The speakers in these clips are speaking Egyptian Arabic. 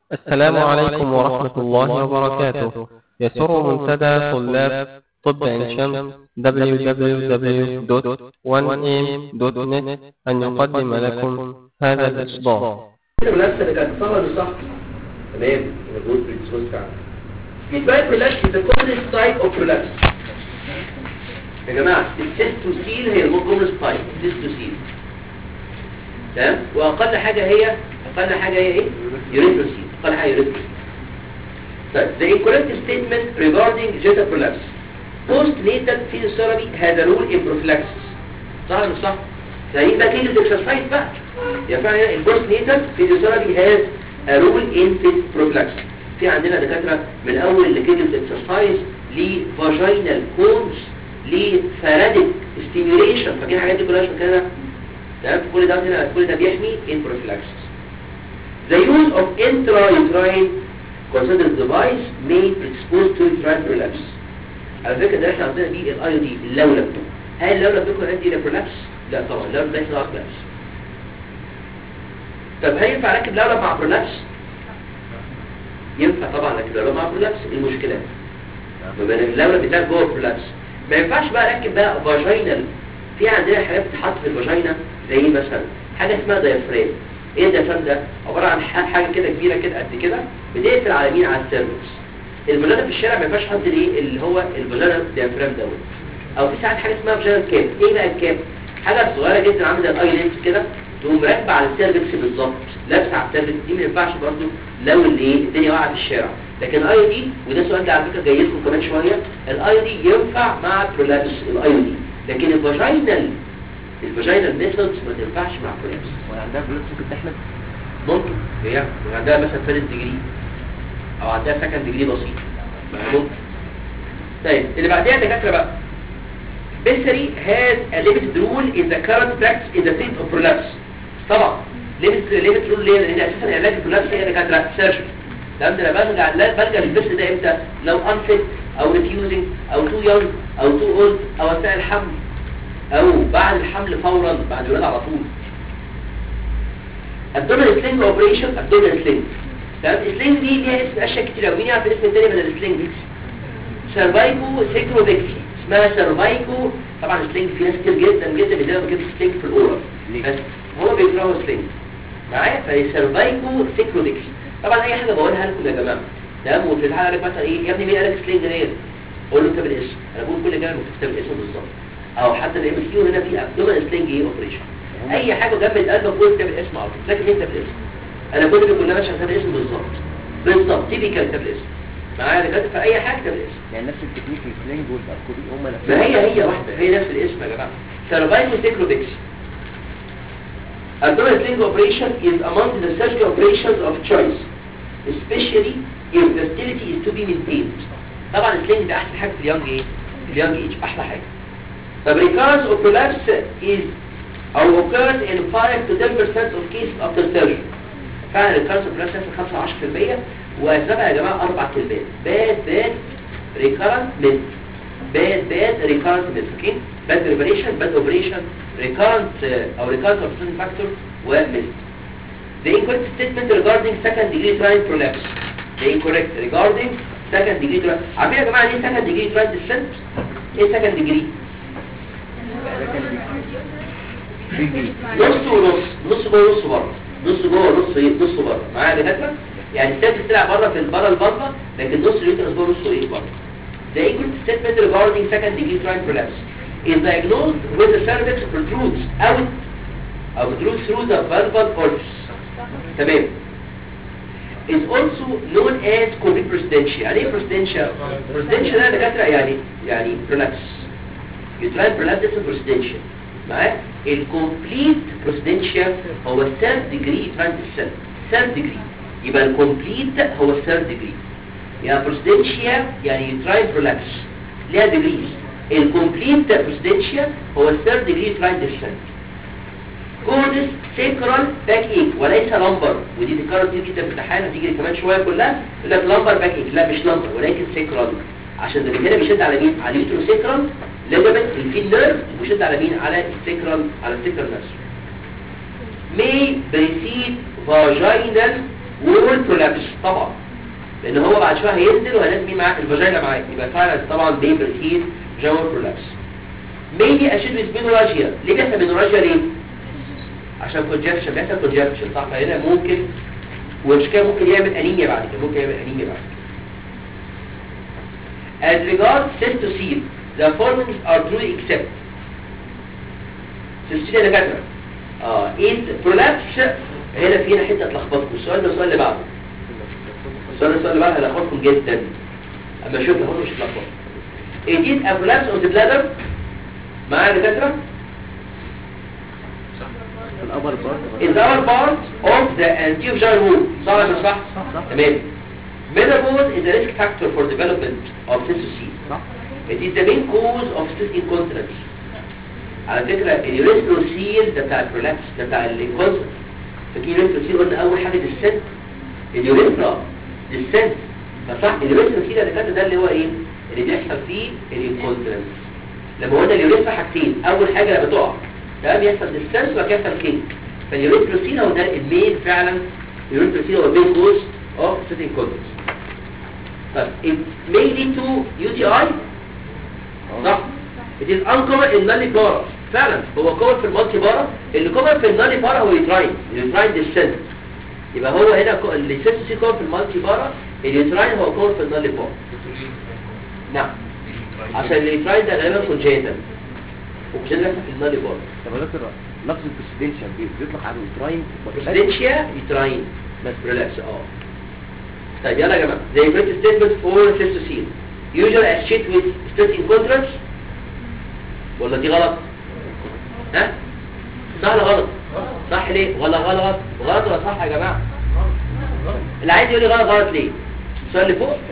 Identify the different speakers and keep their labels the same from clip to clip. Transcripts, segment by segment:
Speaker 1: السلام عليكم ورحمة الله وبركاته يسر منتدى طلاب طب عين شمس www.1am.net أن يقدم لكم هذا الإصدار
Speaker 2: البرولابس اللي كانت صعبة صح تمام مظبوط بالديسكوز فعلا يبقى البرولابس is the commonest type of prolapse يا جماعة التستوسيل هي الكومنست تايب التستوسيل تمام واقل حاجة هي اقل حاجة هي ايه يوريثروسيل اقل حاجة يوريثروسيل طيب the incorrect statement regarding genital prolapse postnatal physiotherapy has a role in prophylaxis صح ولا مش صح فهي بقى كده الاكسرسايز بقى يا فعلا البوست نيتال فيزيوثيرابي هاز ا رول ان فيت بروفلاكس في عندنا دكاتره من اول لكيجل اكسرسايز لفاجينال كونز لفاراديك ستيميوليشن فاكرين الحاجات دي كلها مش فاكرينها تمام كل ده هنا كل ده بيحمي ان بروفلاكسس The use of intrauterine considered device may expose to uterine prolapse على فكره ده احنا عندنا دي الاي دي اللولب هل اللولب بيكون عندي لابرولابس؟ لا طبعا اللولب ده يحصل برولابس طب هل ينفع اركب لولب مع برولابس؟ ينفع طبعا اركب لولب مع برولابس ايه المشكله؟ بما ان اللولب بتاعك جوه برولابس ما ينفعش بقى اركب بقى فاجينال في عندنا حاجات بتتحط في الفاجينا زي مثلا حاجه اسمها دايفرام ايه الدايفرام ده؟ عباره عن حاجه كده كبيره كده قد كده بتقفل على مين على السيرفكس الفاجينا في الشارع ما ينفعش احط الايه اللي هو الفاجينا دايفرام دوت او في ساعات حاجه اسمها فاجينا كاب ايه بقى الكاب؟ حاجه صغيره جدا عامله زي الاي لينس كده تقوم راكبه على السيرفكس بالظبط لابسه على السيرفكس دي ما ينفعش برضه لو الايه الدنيا واقعه في الشارع لكن الاي دي وده سؤال ده على فكره جاي لكم كمان شويه الاي دي ينفع مع برولابس الاي دي لكن الفاجينال الفاجينال ميثودز ما تنفعش مع برولابس
Speaker 3: وعندها بلوتس ممكن تحمل
Speaker 2: ممكن هي عندها مثلا ثالث ديجري او عندها سكند ديجري بسيط ممكن طيب اللي بعديها دكاتره بقى Bessary has a limited rule in the current practice in the field of prolapse طبعا ليميت ليميت رول ليه لان اساسا علاج البرولابس هي دكاتره سيرجري تمام ده انا برجع لا برجع للبس ده امتى لو انفيت او ريفيوزنج او تو يونج او تو اولد او اثناء الحمل او بعد الحمل فورا بعد الولاده على طول الدومينال سلينج اوبريشن الدومينال سلينج تمام السلينج دي ليها اسم اشياء كتير قوي مين يعرف الاسم الثاني بدل السلينج دي سيرفايكو سيكروبكسي اسمها سيرفايكو طبعا السلينج في ناس كتير جدا جدا بيدينا ما بيجيبش سلينج في الاورال بس هو بيكرهوا سلينج معايا فهي سيرفايكو سيكروبكسي طبعا اي حاجه بقولها لكم يا جماعه تمام وفي الحلقه قال لك مثلا ايه يا ابني مين قال لك سلينج غير قول له اكتب الاسم انا بقول كل كلمه مكتوب الاسم بالظبط او حتى الام اس كيو هنا في ابدومين سلينج ايه اوبريشن اي حاجه جنب القلب بقول اكتب الاسم على طول لكن انت بالاسم انا كل اللي كنا ماشي كتب الاسم بالظبط بالظبط تيبيكال كتب الاسم معايا دكاتره في اي حاجه كتب الاسم
Speaker 3: يعني نفس التكنيك السلينج والباركودي هم نفس
Speaker 2: ما هي هي واحده هي نفس الاسم يا جماعه سيرفايكو سيكروبكسي Abdominal sling operation is among the surgical operations of choice especially if the sterility is to be maintained طبعا السلينج ده احسن حاجه في اليونج ايه في اليونج ايج احلى حاجه طب recurrence of prolapse is or occurs in 5 to 10% of cases after surgery فعلا recurrence of prolapse يحصل 5 10% واسبابها يا جماعه اربع كلمات bad bad recurrent missed bad bad recurrent missed اوكي bad preparation bad operation recurrent uh, او recurrent of certain factor وmissed The incorrect statement regarding second degree trine prolapse. The incorrect regarding second degree trine. عارفين يا جماعه ليه second degree trine descent؟ ايه second degree؟ نص ونص نص جوه نص بره نص جوه نص ايه نص بره معايا يا دكاتره يعني السيرفس طلع بره في بره البطنه لكن نص اليوترس جوه نص ايه بره The incorrect statement regarding second degree trine prolapse is diagnosed with the cervix protrudes out or protrudes through the vulval orifice تمام is also known as complete presidential يعني ايه presidential presidential ده دكاتره يعني يعني prolapse uterine prolapse اسمه presidential معاه الكومبليت presidential هو third degree uterine descent third degree يبقى الكومبليت هو third degree يعني presidential يعني uterine prolapse ليها degrees الكومبليت presidential هو third degree uterine descent كورنس سيكرال باك ايك وليس لمبر ودي تكرر كتير جدا في الامتحان هتيجي كمان شويه كلها يقول لك لمبر باك ايك لا مش لمبر ولكن سيكرال عشان ده هنا بيشد على مين على اليوترو سيكرال ليجمنت الفين نيرف وبيشد على مين على السيكرال على السيكرال نفسه may precede vaginal وول برولابس طبعا لان هو بعد شويه هينزل وهلازم مين معاه الفاجينا معاه يبقى فعلا طبعا بيبر هيل جوال برولابس ميبي اشد سبينوراجيا ليه بيحصل سبينوراجيا ليه عشان كونجكشن بيحصل كونجكشن صح فهنا ممكن ومش كده ممكن يعمل انيميا بعد كده ممكن يعمل انيميا بعد كده As regards cystocele, the following are true except cystocele يا دكاتره اه is prolapse هنا في هنا حته تلخبطكم السؤال ده السؤال اللي بعده السؤال ده السؤال اللي بعده هيلخبطكم جدا اما اشوف لخبطكم مش هتلخبطكم It is a prolapse of the bladder معايا يا دكاتره
Speaker 3: الأبر بارت
Speaker 2: is our part of the anterior vaginal wall صح ولا مش صح؟
Speaker 3: صح.
Speaker 2: تمام menopause is a risk factor for development of cystocele
Speaker 3: صح
Speaker 2: It is the main cause of cyst incontinence على فكرة اليوريثروسيل ده بتاع البرولابس ده بتاع الانكونسنت فاكرين اليوريثروسيل قلنا أول حاجة ديسنت اليوريثرا ديسنت فصح اليوريثروسيل اللي فات ده اللي هو ايه؟ اللي بيحصل فيه الانكونتنس لما قلنا اليوريثرا حاجتين أول حاجة لما تقع ده بيحصل ديسنت وبعد كده يحصل كينك فاليوريثروسيل هو ده المين فعلا اليوريثروسيل هو المين كوز اوف cyst incontinence طيب it may lead to UTI صح it is uncommon in nullipara فعلا هو كومن في المالتي بارا اللي كومن في الناليبارا هو اليوتراين اليوتراين ديسنت يبقى هو هنا كو- اللي سي كومن في المالتي بارا اليوتراين هو كومن في الناليبارا نعم عشان اليوتراين ده غالبا كونجيتال وكونجيتال بيحصل في الناليبارا
Speaker 3: طب يا دكتور لفظ البريسيدنشال بيطلق على التراين
Speaker 2: بريسيدنشيا يوتراين بس ريلاكس اه طيب يلا يا جماعه زي بريت ستيتمنت فور سيستوسين يوجوال اسشيت ويز ستيت انكونترنس ولا دي غلط ها صح ولا غلط صح ليه ولا غلط غلط ولا صح يا جماعه اللي عايز يقول لي غلط غلط ليه السؤال اللي فوق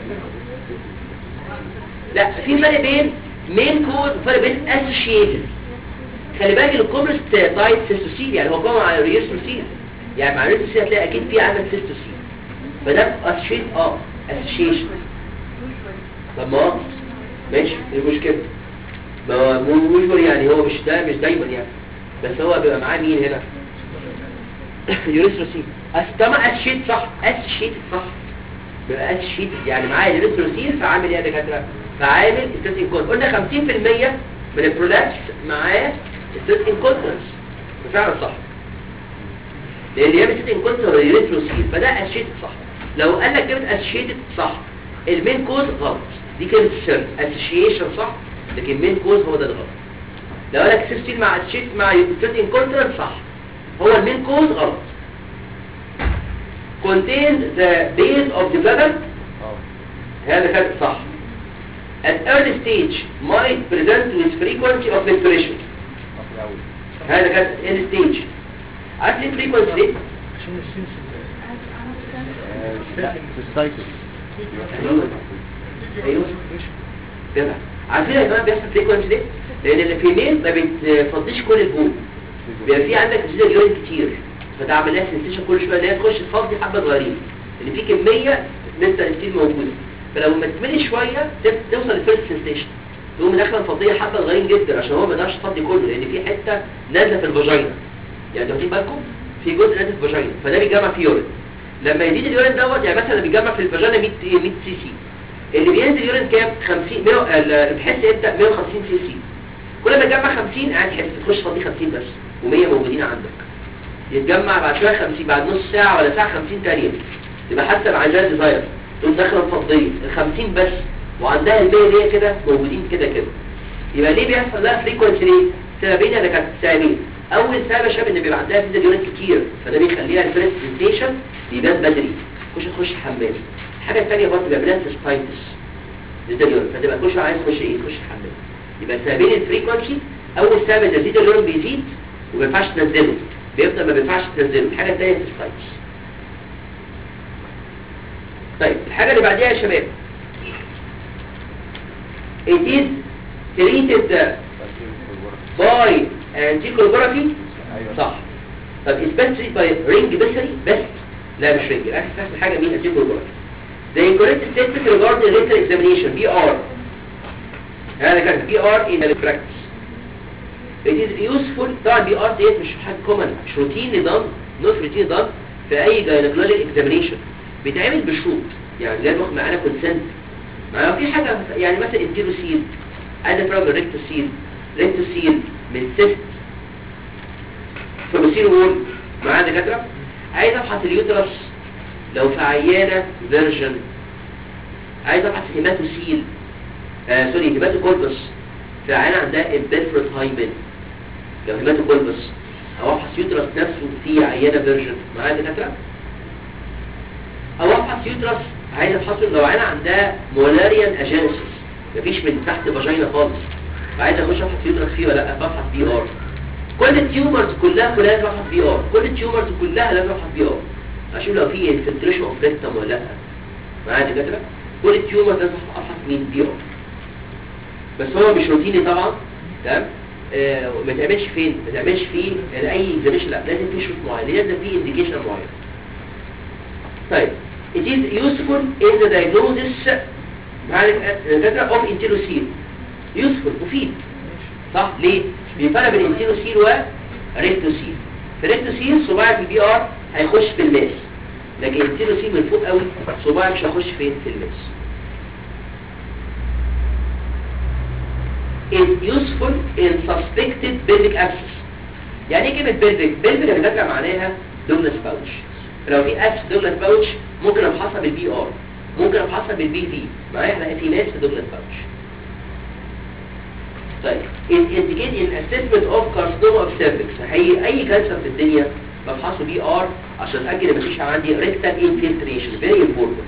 Speaker 2: لا في فرق بين مين كود وفرق بين اسوشيتد خلي بالك الكوبرست دايت سيستوسيل يعني هو جمع على الريستوسيل يعني مع الريستوسيل هتلاقي اكيد في عندك سيستوسيل فده اسوشيت اه اسوشيشن طب ما هو ماشي ايه المشكله ما هو مو مجبر يعني هو مش ده مش دايما يعني بس هو بيبقى معاه مين هنا يوريثروسيل استمع اسشيت صح اسشيت صح بيبقى اسشيت يعني معاه يوريثروسيل فعامل ايه يا دكاتره فعامل ستيت انكون قلنا 50% من البرولابس معاه ستيت انكونتنس فعلا صح لان اللي يعمل ستيت انكونتنس هو اليوريثروسيل فده اسشيت صح لو قال لك كلمه اسشيت صح المين كوز غلط دي كلمه السر اسوشيشن صح لكن المين كوز هو ده الغلط لو قال لك سيستين مع اسشيت مع ستيت انكونتنس صح هو المين كوز غلط contains the base of the bladder
Speaker 3: اه
Speaker 2: هذا كان صح at early stage might present with frequency of menstruation
Speaker 3: اه في الأول
Speaker 2: هذا كان early stage عارف ليه frequency ليه؟
Speaker 3: آه، لا في السايكل
Speaker 2: ايوه كده عارفين يا جماعه بيحصل frequency ليه؟ لان الفيميل ما بتفضيش كل البول بيبقى في عندك زيادة جلوين كتير فتعمل لها سنسيشن كل شويه ان هي تخش تفضي حبه صغيرين ان في كميه لسه ستيل موجوده فلو ما تملي شويه تب- توصل لفيرست سنسيشن تقوم داخله مفضيه حبه صغيرين جدا عشان هو ما يقدرش يفضي كله لان في حته نازله في الفاجينا يعني واخدين بالكم في جزء نازل في الفاجينا فده بيجمع فيه يورين لما يزيد اليورين دوت يعني مثلا بيجمع في الفاجينا 100 100 سي سي اللي بينزل يورين كام 50 100 ال- بتحس امتى 150 سي سي كل ما تجمع 50 قاعد تحس تخش تفضي 50 بس و100 موجودين عندك يتجمع بعد شويه 50 بعد نص ساعه ولا ساعه 50 تانية تبقى حاسه بعجله ديزاير تقوم داخله مفضيه ال 50 بس وعندها ال 100 اللي هي كده موجودين كده كده يبقى ليه بيحصل لها فريكونسي ليه؟ سببين اللي كانت سببين اول سبب يا شباب ان بيبقى عندها فيزا يونت كتير فده بيخليها الفيرست سنسيشن يبان بدري تخش تخش الحمام الحاجه الثانيه برضه بيبقى لها سبايتس فيزا يونت فتبقى تخش عايز تخش ايه تخش الحمام يبقى سببين الفريكونسي اول سبب ان الفيزا يونت بيزيد وما ينفعش تنزله بيفضل ما بينفعش تنزله الحاجه الثانيه سبايتس طيب الحاجه اللي بعديها يا شباب it is treated by anticoagulography
Speaker 3: ايوه
Speaker 2: صح طب especially by ring بسري بس لا مش رينج اخر اخر حاجه مين anticoagulography the incorrect statement regarding rectal examination BR هذا كان BR in the practice it is useful طبعا BR ديت مش حاجه common مش روتين done not routine done في اي جاينكولوجيك اكزامينيشن بيتعمل بشروط يعني لازم ياخد معانا كونسنت ما في حاجه يعني مثلا انتيروسيل عايز افرغ من ريكتوسيل ريكتوسيل من سيست فبصير وول معايا دكاتره عايز ابحث اليوترس لو في عيانه فيرجن عايز ابحث هيماتوسيل آه سوري هيماتوكولبس في عيانه عندها امبيفرت هايمن لو هيماتوكولبس او ابحث يوترس نفسه في عيانه فيرجن معايا دكاتره او ابحث يوترس عايز ابحثه لو عيانه عندها مولاريان اجينسيس مفيش من تحت فاجينا خالص عايز اخش ابحث يوترس فيه ولا لا ببحث بي ار كل التيومرز كلها كلها لازم ابحث بي ار كل التيومرز كلها لازم ابحث بي ار اشوف لو في انفلتريشن اوف ريكتم ولا لا معايا دكاتره كل التيومرز لازم ابحث مين بي ار بس هو مش روتيني طبعا تمام آه ما تعملش فين ما تعملش فيه اي اكزاميشن لا لازم في شروط معينه لازم في انديكيشن معين طيب it is useful in the diagnosis معالج دكاتره of انتيروسيل useful مفيد صح ليه بيفرق بين انتيروسيل وريكتوسيل في ريكتوسيل صباعك البي ار هيخش في الماس لكن انتيروسيل من فوق قوي صباعك مش هيخش فين في الماس is useful in suspected pelvic abscess يعني ايه كلمه pelvic pelvic يا دكاتره معناها دومنس باوتش لو في ابس دومنس باوتش ممكن ابحثها بالبي ار ممكن ابحثها بالبي في معايا احنا في ناس في دومنس باوتش طيب it indicates in assessment of carcinoma of cervix هي اي كانسر في الدنيا بفحصه بي ار عشان اتاكد ان مفيش عندي rectal infiltration very important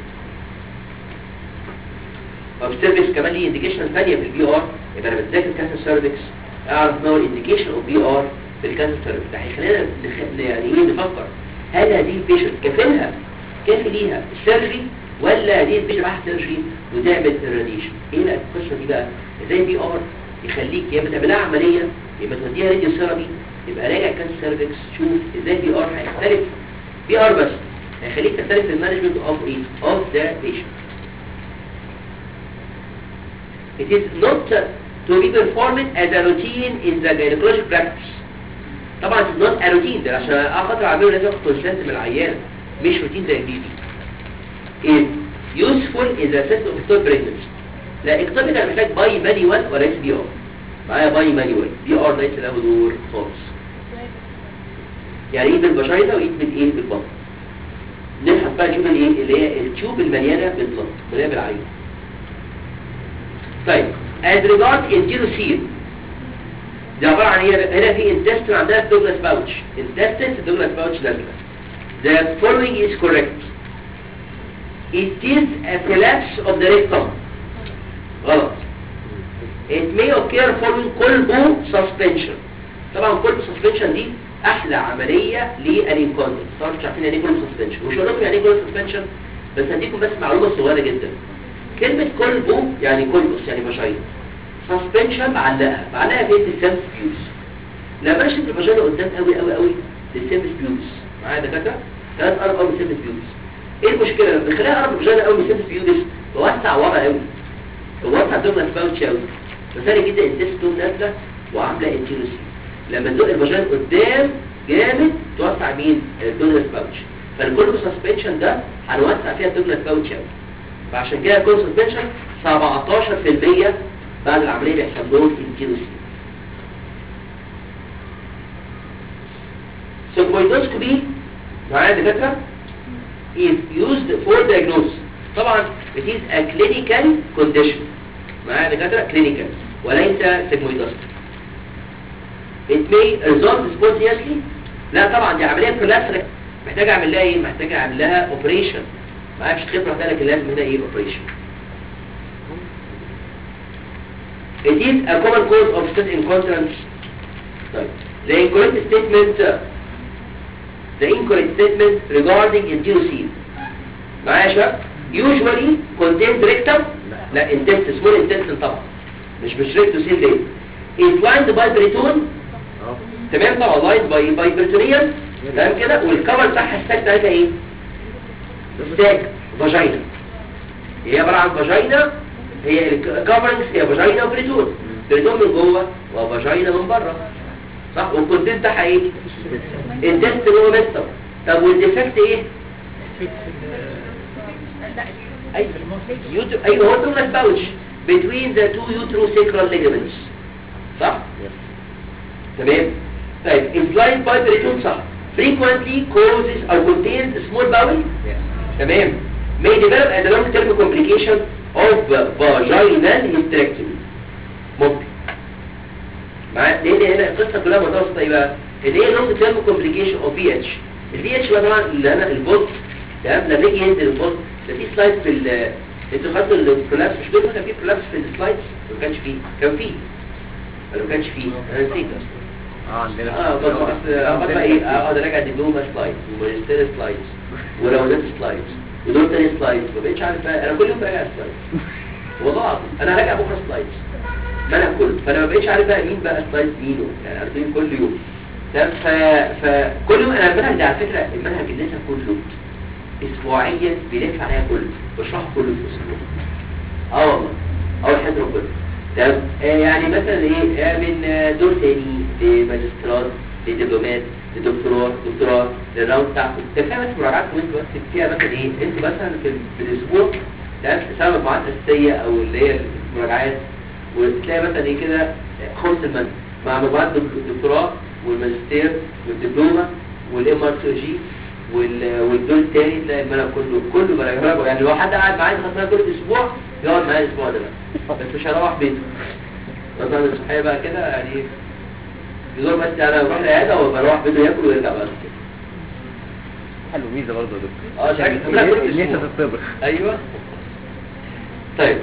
Speaker 2: طب السيرفكس كمان ليه انديكيشن ثانيه في البي ار يبقى انا بتذاكر كانسر سيرفكس اعرف ما هو الانديكيشن اوف بي ار في الكانسر سيرفكس ده هيخلينا نخ- يعني ايه نفكر هل هذه البيشنت كافلها كافي ليها السيرجري ولا هذه البيشنت راح سيرجري وتعمل الراديشن ايه بقى القصه دي بقى ازاي البي ار يخليك يا اما تعملها عمليه يا اما توديها راديو ثيرابي يبقى راجع كانسر سيرفكس شوف ازاي البي ار هيختلف بي ار بس هيخليك تختلف في المانجمنت اوف ايه اوف ذا بيشنت It is not to be performed as a routine in the gynecologic practice. طبعا it is not a routine ده عشان اخاطر اعمله لازم اخد كونسنت من العيان مش روتين زي البي بي. is useful in the assessment of ectopic pregnancy. لا ectopic انا محتاج باي مانيوال وليس بي ار. معايا باي مانيوال بي ار ليس له دور خالص. يعني ايد بالفاجينا وايد بالايه بالبطن. نبحث بقى نشوف الايه اللي هي التيوب المليانه بالبطن مليانه بالعين. طيب as regard enterocoel دي عبارة عن ايه هنا في intestine عندها دوجلاس باوتش intestine دوجلاس باوتش نازلة the following is correct it is a collapse of the rectum غلط it may occur following colbo suspension طبعا colbo suspension دي احلى عملية للانكونتنس طبعا مش عارفين يعني ايه colbo suspension مش هقول لكم يعني ايه colbo suspension بس هديكم بس معلومة صغيرة جدا كلمة كولبو يعني كولبوس يعني فاجينا سسبنشن معلقها معلقها فين في السيمس بيوز لما اشد الفاجينا قدام قوي قوي قوي للسيمس بيوز معايا دكاتره ثلاث قرب قوي من السيمس بيوز ايه المشكله لما بخليها قرب الفاجينا قوي من السيمس بيوز بوسع ورا قوي بوسع دوبلاس باوتش قوي فثاني جدا الديستون نازله وعامله انتيروسي لما تزق الفاجينا قدام جامد توسع مين الدوبلاس باوتش فالكولبو سسبنشن ده هنوسع فيها الدوبلاس باوتش قوي فعشان كده كل سسبنشن 17% بعد العملية بيحصل لهم انتيروسي سيجمويدوسكوبي معايا دكاترة is used for diagnosis طبعا it is a clinical condition معايا دكاترة clinical وليس سيجمويدوسكوبي it may resolve spontaneously لا طبعا دي عملية كولاسرك محتاج اعمل لها ايه محتاج اعمل لها اوبريشن معايا مش خبرة لك لازم هنا ايه اوبريشن It is a common cause of state incontinence. طيب. The incorrect statement the incorrect statement regarding enterocoel. معايا يا شباب؟ Usually contains rectum لا intestine small intestine طبعا مش مش rectocoel ليه؟ Is lined by periton تمام طبعا lined by by peritoneum تمام كده والكفر بتاعها الساك بتاعتها ايه؟ ستاك فاجينا هي عبارة عن فاجينا هي الكفرنجز هي فاجينا وبريتون بريتون من جوه وفاجينا من بره صح والكونتين بتاعها ايه؟ الدست هو مستر طب والديفكت ايه ايوه يوتر ايوه هو دوغلاس باوتش between the two uterosacral ligaments صح تمام طيب implied by peritoneum صح frequently causes or contains small bowel تمام may develop as a long term complication of vaginal hysterectomy ممكن معايا لان هنا القصه كلها مرتبطه ايه بقى ان ايه لونج تيرم كومبليكيشن اوف بي اتش البي اتش بقى طبعا اللي انا الفولت تمام لما يجي ينزل الفولت ده في سلايد في ال انتوا خدتوا الكولابس مش كده كان في كولابس في السلايدز ما كانش فيه كان فيه ولا ما كانش فيه انا نسيت اصلا
Speaker 3: اه عندنا
Speaker 2: اه بس اصل اقعد بقى ايه اقعد اراجع دبلومه سلايدز وماجستير سلايدز وراوندات سلايدز ودول تاني سلايدز ما بقتش عارف بقى انا كل يوم براجع سلايدز والله العظيم انا هراجع بكره سلايدز منهج كله فانا ما بقتش عارف بقى مين بقى سلايدز مين يعني عارفين كل يوم تمام ف فكل يوم انا المنهج ده على فكره المنهج اللي لسه كله اسبوعيا بيلف عليا كله بشرحه كله في اسبوع اه والله اول حاجه ربنا تمام آه يعني مثلا ايه آه من آه دور تاني لماجستيرات لدبلومات لدكتوراه دكتوراه للراوند بتاعكم ده فيها بس مراجعاتكم انتوا بس فيها مثلا ايه انتوا مثلا في, في الاسبوع تمام سواء مجموعات اساسيه او اللي هي المراجعات وتلاقي مثلا ايه كده خمس المنهج مع مجموعات الدكتوراه والماجستير والدبلومه والام ار سي جي والدور الثاني تلاقي المنهج كله كله براجعه يعني لو حد قاعد معايا خلاص كل اسبوع يقعد معايا الاسبوع ده بقى بس مش هروح بيته مثلا الصحيه بقى كده يعني يزور بس انا بروح العياده وبروح بيته ياكل ويرجع بقى كده
Speaker 3: حلو ميزه برضه يا دكتور
Speaker 2: اه شكل لا كل
Speaker 3: الناس
Speaker 2: اسبوع
Speaker 3: تتطبخ
Speaker 2: ايوه طيب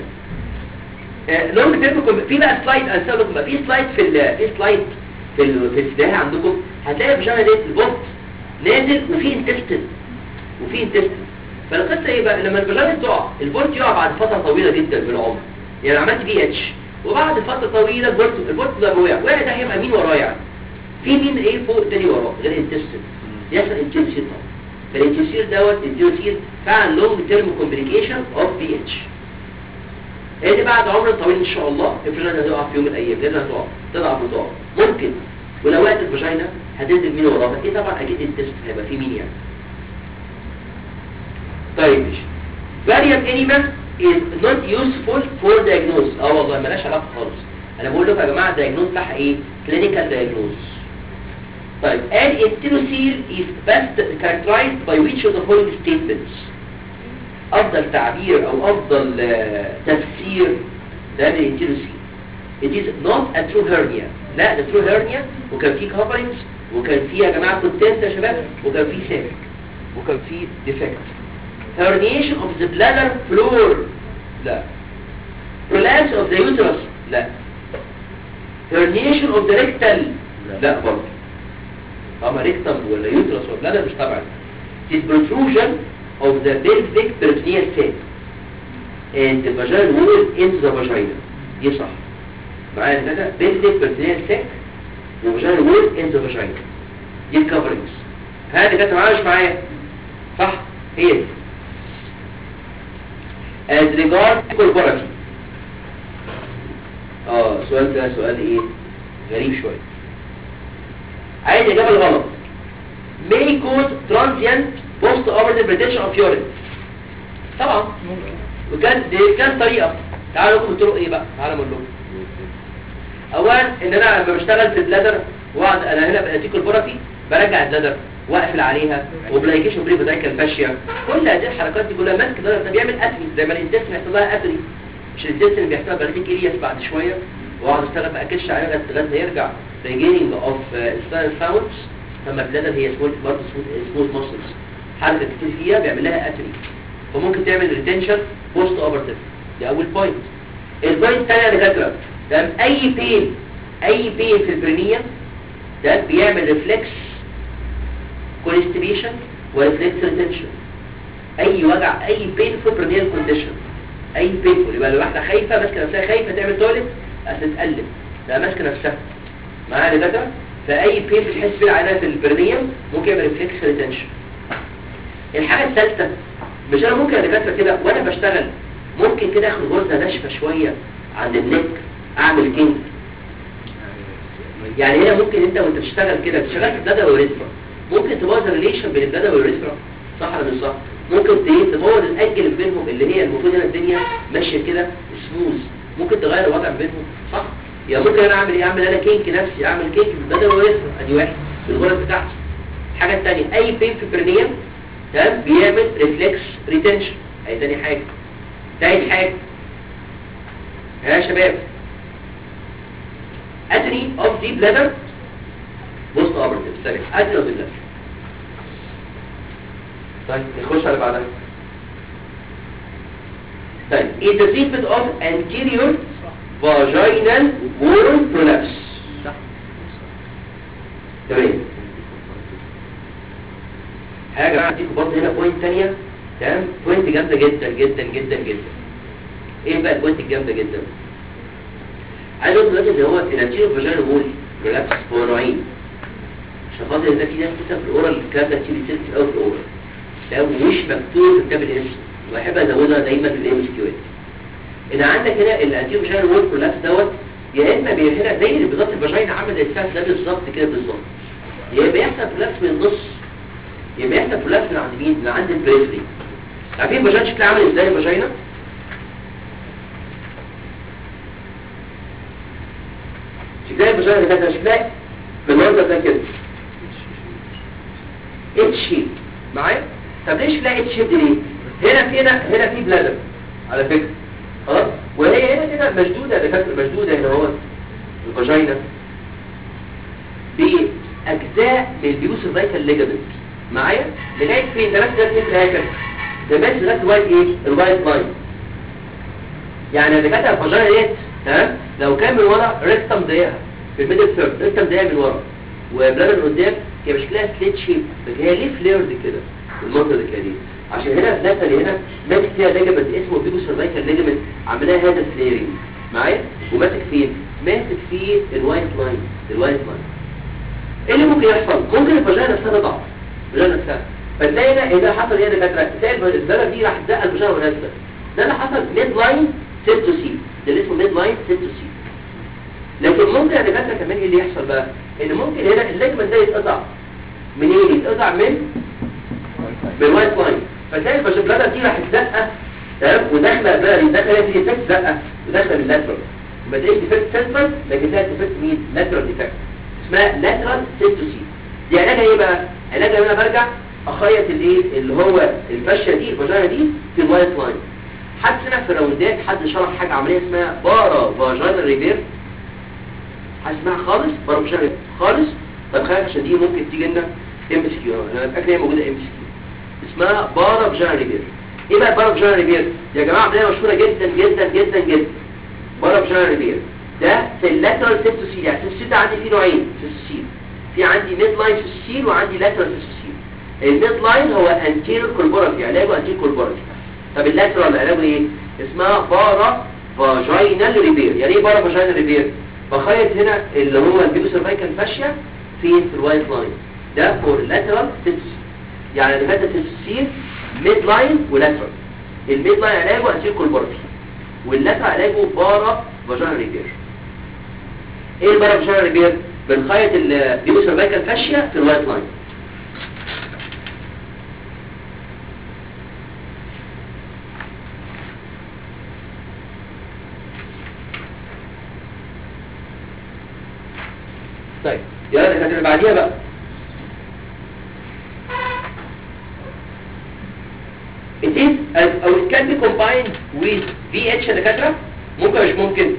Speaker 2: لونج تيرم في بقى سلايد انسى لكم بقى في سلايد في ال في سلايد في ال في السباحه عندكم هتلاقي البيجامه ديت البوت نازل وفي انتستين وفي انتستين فالقصه ايه بقى لما البيجامه تقع البورت يقع بعد فتره طويله جدا من العمر يعني عملت بي اتش وبعد فتره طويله البورت البورت ده وقع وقع ده هيبقى مين وراه يعني في مين ايه فوق تاني وراه غير انتستين يحصل انتيوسير طبعا فالانتيوسير دوت انتيوسير فعلا لونج تيرم كومبليكيشن اوف بي اتش هي دي بعد عمر طويل ان شاء الله الفيجينا هتقع في يوم من الايام لازم هتقع تضعف وتقع ممكن ولو وقت الفيجينا هتنزل مين وراها ايه طبعا اكيد التست هيبقى في مين يعني طيب ماشي variant enema is not useful for diagnosis اه والله مالهاش علاقه خالص انا بقول لكم يا جماعه الدايجنوز بتاعها ايه clinical diagnosis طيب an enterocele is best characterized by which of the following statements افضل تعبير او افضل آه، تفسير ده من الانتيروسي it is not a true hernia لا ده true hernia وكان فيه coverings وكان فيه يا جماعه كونتنت يا شباب وكان فيه سيرك وكان فيه defect herniation of the bladder floor لا prolapse of the uterus لا herniation of the rectal لا برضه اما rectum ولا uterus ولا bladder مش طبعا it is protrusion of the pelvic peritoneal sac and the vaginal wall into the vagina دي صح معايا كده pelvic peritoneal sac و vaginal wall into the vagina دي الكفرنجز هذه كانت معايا مش معايا صح هي دي as regard corpority اه السؤال ده سؤال ايه غريب شويه عايز اجابه الغلط may cause transient post operative retention of urine طبعا وكان دي كان طريقه تعالوا لكم الطرق ايه بقى تعالوا اقول لكم اولا ان انا لما بشتغل في البلادر واقعد انا هنا باتيك البرافي برجع البلادر واقفل عليها وبلايكيشن بري فيتايكال فاشيا كل هذه الحركات دي كلها ماسك البلادر ده بيعمل اتري زي ما الانتستين بيحصل لها اتري مش الانتستين بيحصل لها بلاتيك ارياس بعد شويه واقعد اشتغل باكش عليها لغايه لغايه ما يرجع beginning of spinal sounds فما البلادر هي سمول برضه سمول ماسلز حركه كتير فيها بيعمل لها اتري فممكن تعمل ريتنشن بوست اوبرتيف دي اول بوينت البوينت الثانيه يا دكاتره تمام اي بين اي بين في البرينيوم ده بيعمل ريفلكس كونستيبيشن وريفلكس ريتنشن اي وجع اي بين في برينيال كونديشن اي بين يبقى الواحده خايفه ماسكه نفسها خايفه تعمل تويلت هتتقلب ده ماسكه نفسها معايا يا دكاتره فاي بين بتحس بيه العينه في البرينيوم ممكن يعمل ريفلكس ريتنشن الحاجه الثالثه مش انا ممكن يا دكاتره كده وانا بشتغل ممكن كده اخد غرزه ناشفه شويه عند النك اعمل كينج يعني هنا ممكن انت وانت بتشتغل كده بتشتغل في بلادر وريتما ممكن تبوظ الريليشن بين البلادر والريسبرا صح ولا مش صح ممكن ت- تبوظ الاجل اللي بينهم اللي هي المفروض هنا الدنيا ماشيه كده سموز ممكن تغير الوضع بينهم صح يعني ممكن انا اعمل ايه اعمل انا كينك نفسي اعمل كينك بالبلادر والريسبرا ادي واحد بالغرز بتاعتي الحاجه الثانيه اي بين في البرنيوم تمام بيعمل ريفلكس ريتنشن اي تاني حاجه تالت حاجه يا شباب اتري اوف دي بلادر بوست اوبرتيف سوري اتري اوف دي بلادر طيب نخش على بعدها طيب in the treatment of anterior vaginal wall prolapse تمام حاجة بقى هديكم برضه هنا بوينت تانية تمام بوينت جامدة جدا جدا جدا جدا ايه بقى البوينت الجامدة جدا عايز اقول دلوقتي ان هو الانتيريو فاجينال وول ريلابس هو نوعين عشان خاطر ان في ناس بتكتب في الاورال الكلام ده كتير كتير كتير قوي في الاورال ده مش مكتوب في كتاب الاسم وبحب ازودها دايما في الام اس كيو ان عندك هنا الانتيريو فاجينال وول ريلابس دوت يا اما بيهنا زي اللي بالظبط الفاجينا عامل زي الساس ده بالظبط كده بالظبط يا اما يحصل ريلابس من النص يا اما يحصل ريلابس من عند مين؟ من عند البريفري عارفين الفاجينا شكلها عامل ازاي الفاجينا؟ شكلها الفاجينا اللي كانت شكلها بالمنظر ده كده اتش شيب معايا طب ليه شكلها اتش شيب دي ليه هنا في هنا هنا في بلادر على فكره خلاص وهي هنا كده مشدوده اللي كانت مشدوده هنا اهو الفاجينا باجزاء من البيوس الفايتال ليجامنت معايا لغايه فين ده بس ده في الاخر ده بس ده الوايت ايه الوايت لاين يعني اللي كانت الفاجينا ديت تمام لو كان من ورا ريكتم ضيقها في الميدل ثيرد ريكتم ضيقها من ورا وبلاد من قدام هي مش كلها سليت شيب لكن هي ليه فليرد كده المنظر ده كده دي عشان هنا الداتا اللي هنا ماسك فيها ليجمنت اسمه بيبو سيرفايكال ليجمنت عاملها هذا فليرنج معايا وماسك فين ماسك في الوايت لاين الوايت لاين ايه اللي ممكن يحصل ممكن الفاجينا نفسها تضعف الفاجينا نفسها فتلاقي هنا اذا حصل ايه يا دكاتره تلاقي الزرع دي راح تزق الفاجينا مناسبه ده اللي حصل ميد لاين سيبتو سي ده اللي اسمه ميد لاين سيبتو سي لكن ممكن يا دكاتره كمان ايه اللي يحصل بقى ان ممكن هنا الليجمنت ده يتقطع منين يتقطع من بالوايت لاين فتلاقي الفاجينا دي راح تزقه تمام وداخله بقى داخله في ديفكت زقه وداخله باللاترال ما تلاقيش ديفكت سنترال لكن تلاقي ديفكت مين لاترال ديفكت اسمها لاترال سيبتوسي دي علاجها ايه بقى علاجها ان انا برجع اخيط الايه اللي هو الفشه دي الفاجينا دي في الوايت لاين حد سمع في الراوندات حد شرح حاجه عمليه اسمها بارا فاجينا ريفير حد سمعها خالص بارا فاجينا ريفير خالص طب خلينا عشان دي ممكن تيجي لنا ام اس كيو انا متاكد هي موجوده ام اس كيو اسمها بارا فاجينا ريفير ايه بقى بارا فاجينا ريفير يا جماعه عمليه مشهوره جدا جدا جدا جدا بارا فاجينا ريفير ده في اللاترال سيبتوسيل يعني السيبتوسيل ده عندي فيه نوعين سيبتوسيل في عندي ميد لاين سيبتوسيل وعندي لاترال سيبتوسيل الميد لاين هو انتيريور كولبوراتي علاجه انتيريور كولبوراتي طب اللاترال علاجه ايه اسمها بارا فاجينال ريفير يعني ايه بارا فاجينال ريفير بخيط هنا اللي هو البيبو سيرفايكال فاشيا فين في الوايت لاين ده فور لاترال سيبتوسيل يعني اللي فاتت سيبتوسيل ميد لاين ولاترال الميد لاين علاجه انتيريور كولبوراتي واللاترال علاجه بارا فاجينال ريفير ايه البارا فاجينال ريفير بنخيط البيبو سيرفايكال فاشيا في الوايت لاين طيب يلا احنا اللي بعديها بقى It is as or it can be combined with VH يا دكاترة ممكن مش ممكن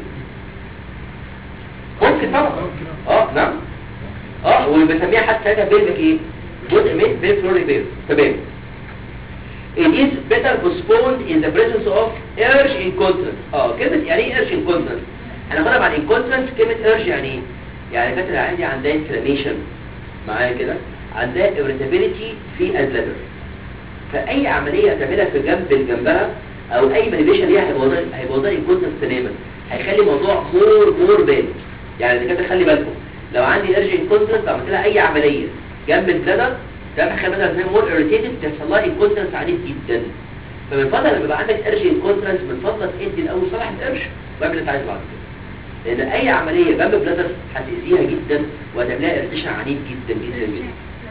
Speaker 2: ممكن طبعا اه نعم اه وبنسميها حتى ساعتها بيلفيك ايه جزء من بيلفلوري بيل تمام It is better postponed in the presence of urge incontinence اه كلمة يعني ايه urge incontinence هناخدها بعد incontinence كلمة urge يعني ايه يعني كانت عندي عندها inflammation معايا كده عندها irritability في البلادر فأي عملية تعملها في جنب جنبها أو أي manipulation ليها هيبوظها هيبوظها incontinence تماما هيخلي الموضوع مور مور باد يعني كده خلي بالكم لو عندي urge incontinence عملت لها أي عملية جنب البلادر ده بخلي مثلا زي مور irritated تحصل لها incontinence عنيف جدا فمن فضلك لما يبقى عندك urge incontinence من فضلك ادي الأول صلاح القرش واعمل اللي انت عايزه بعد كده لان اي عملية جنب بلادر هتأذيها جدا وهتعملها ارتشاء عنيف جدا جدا جدا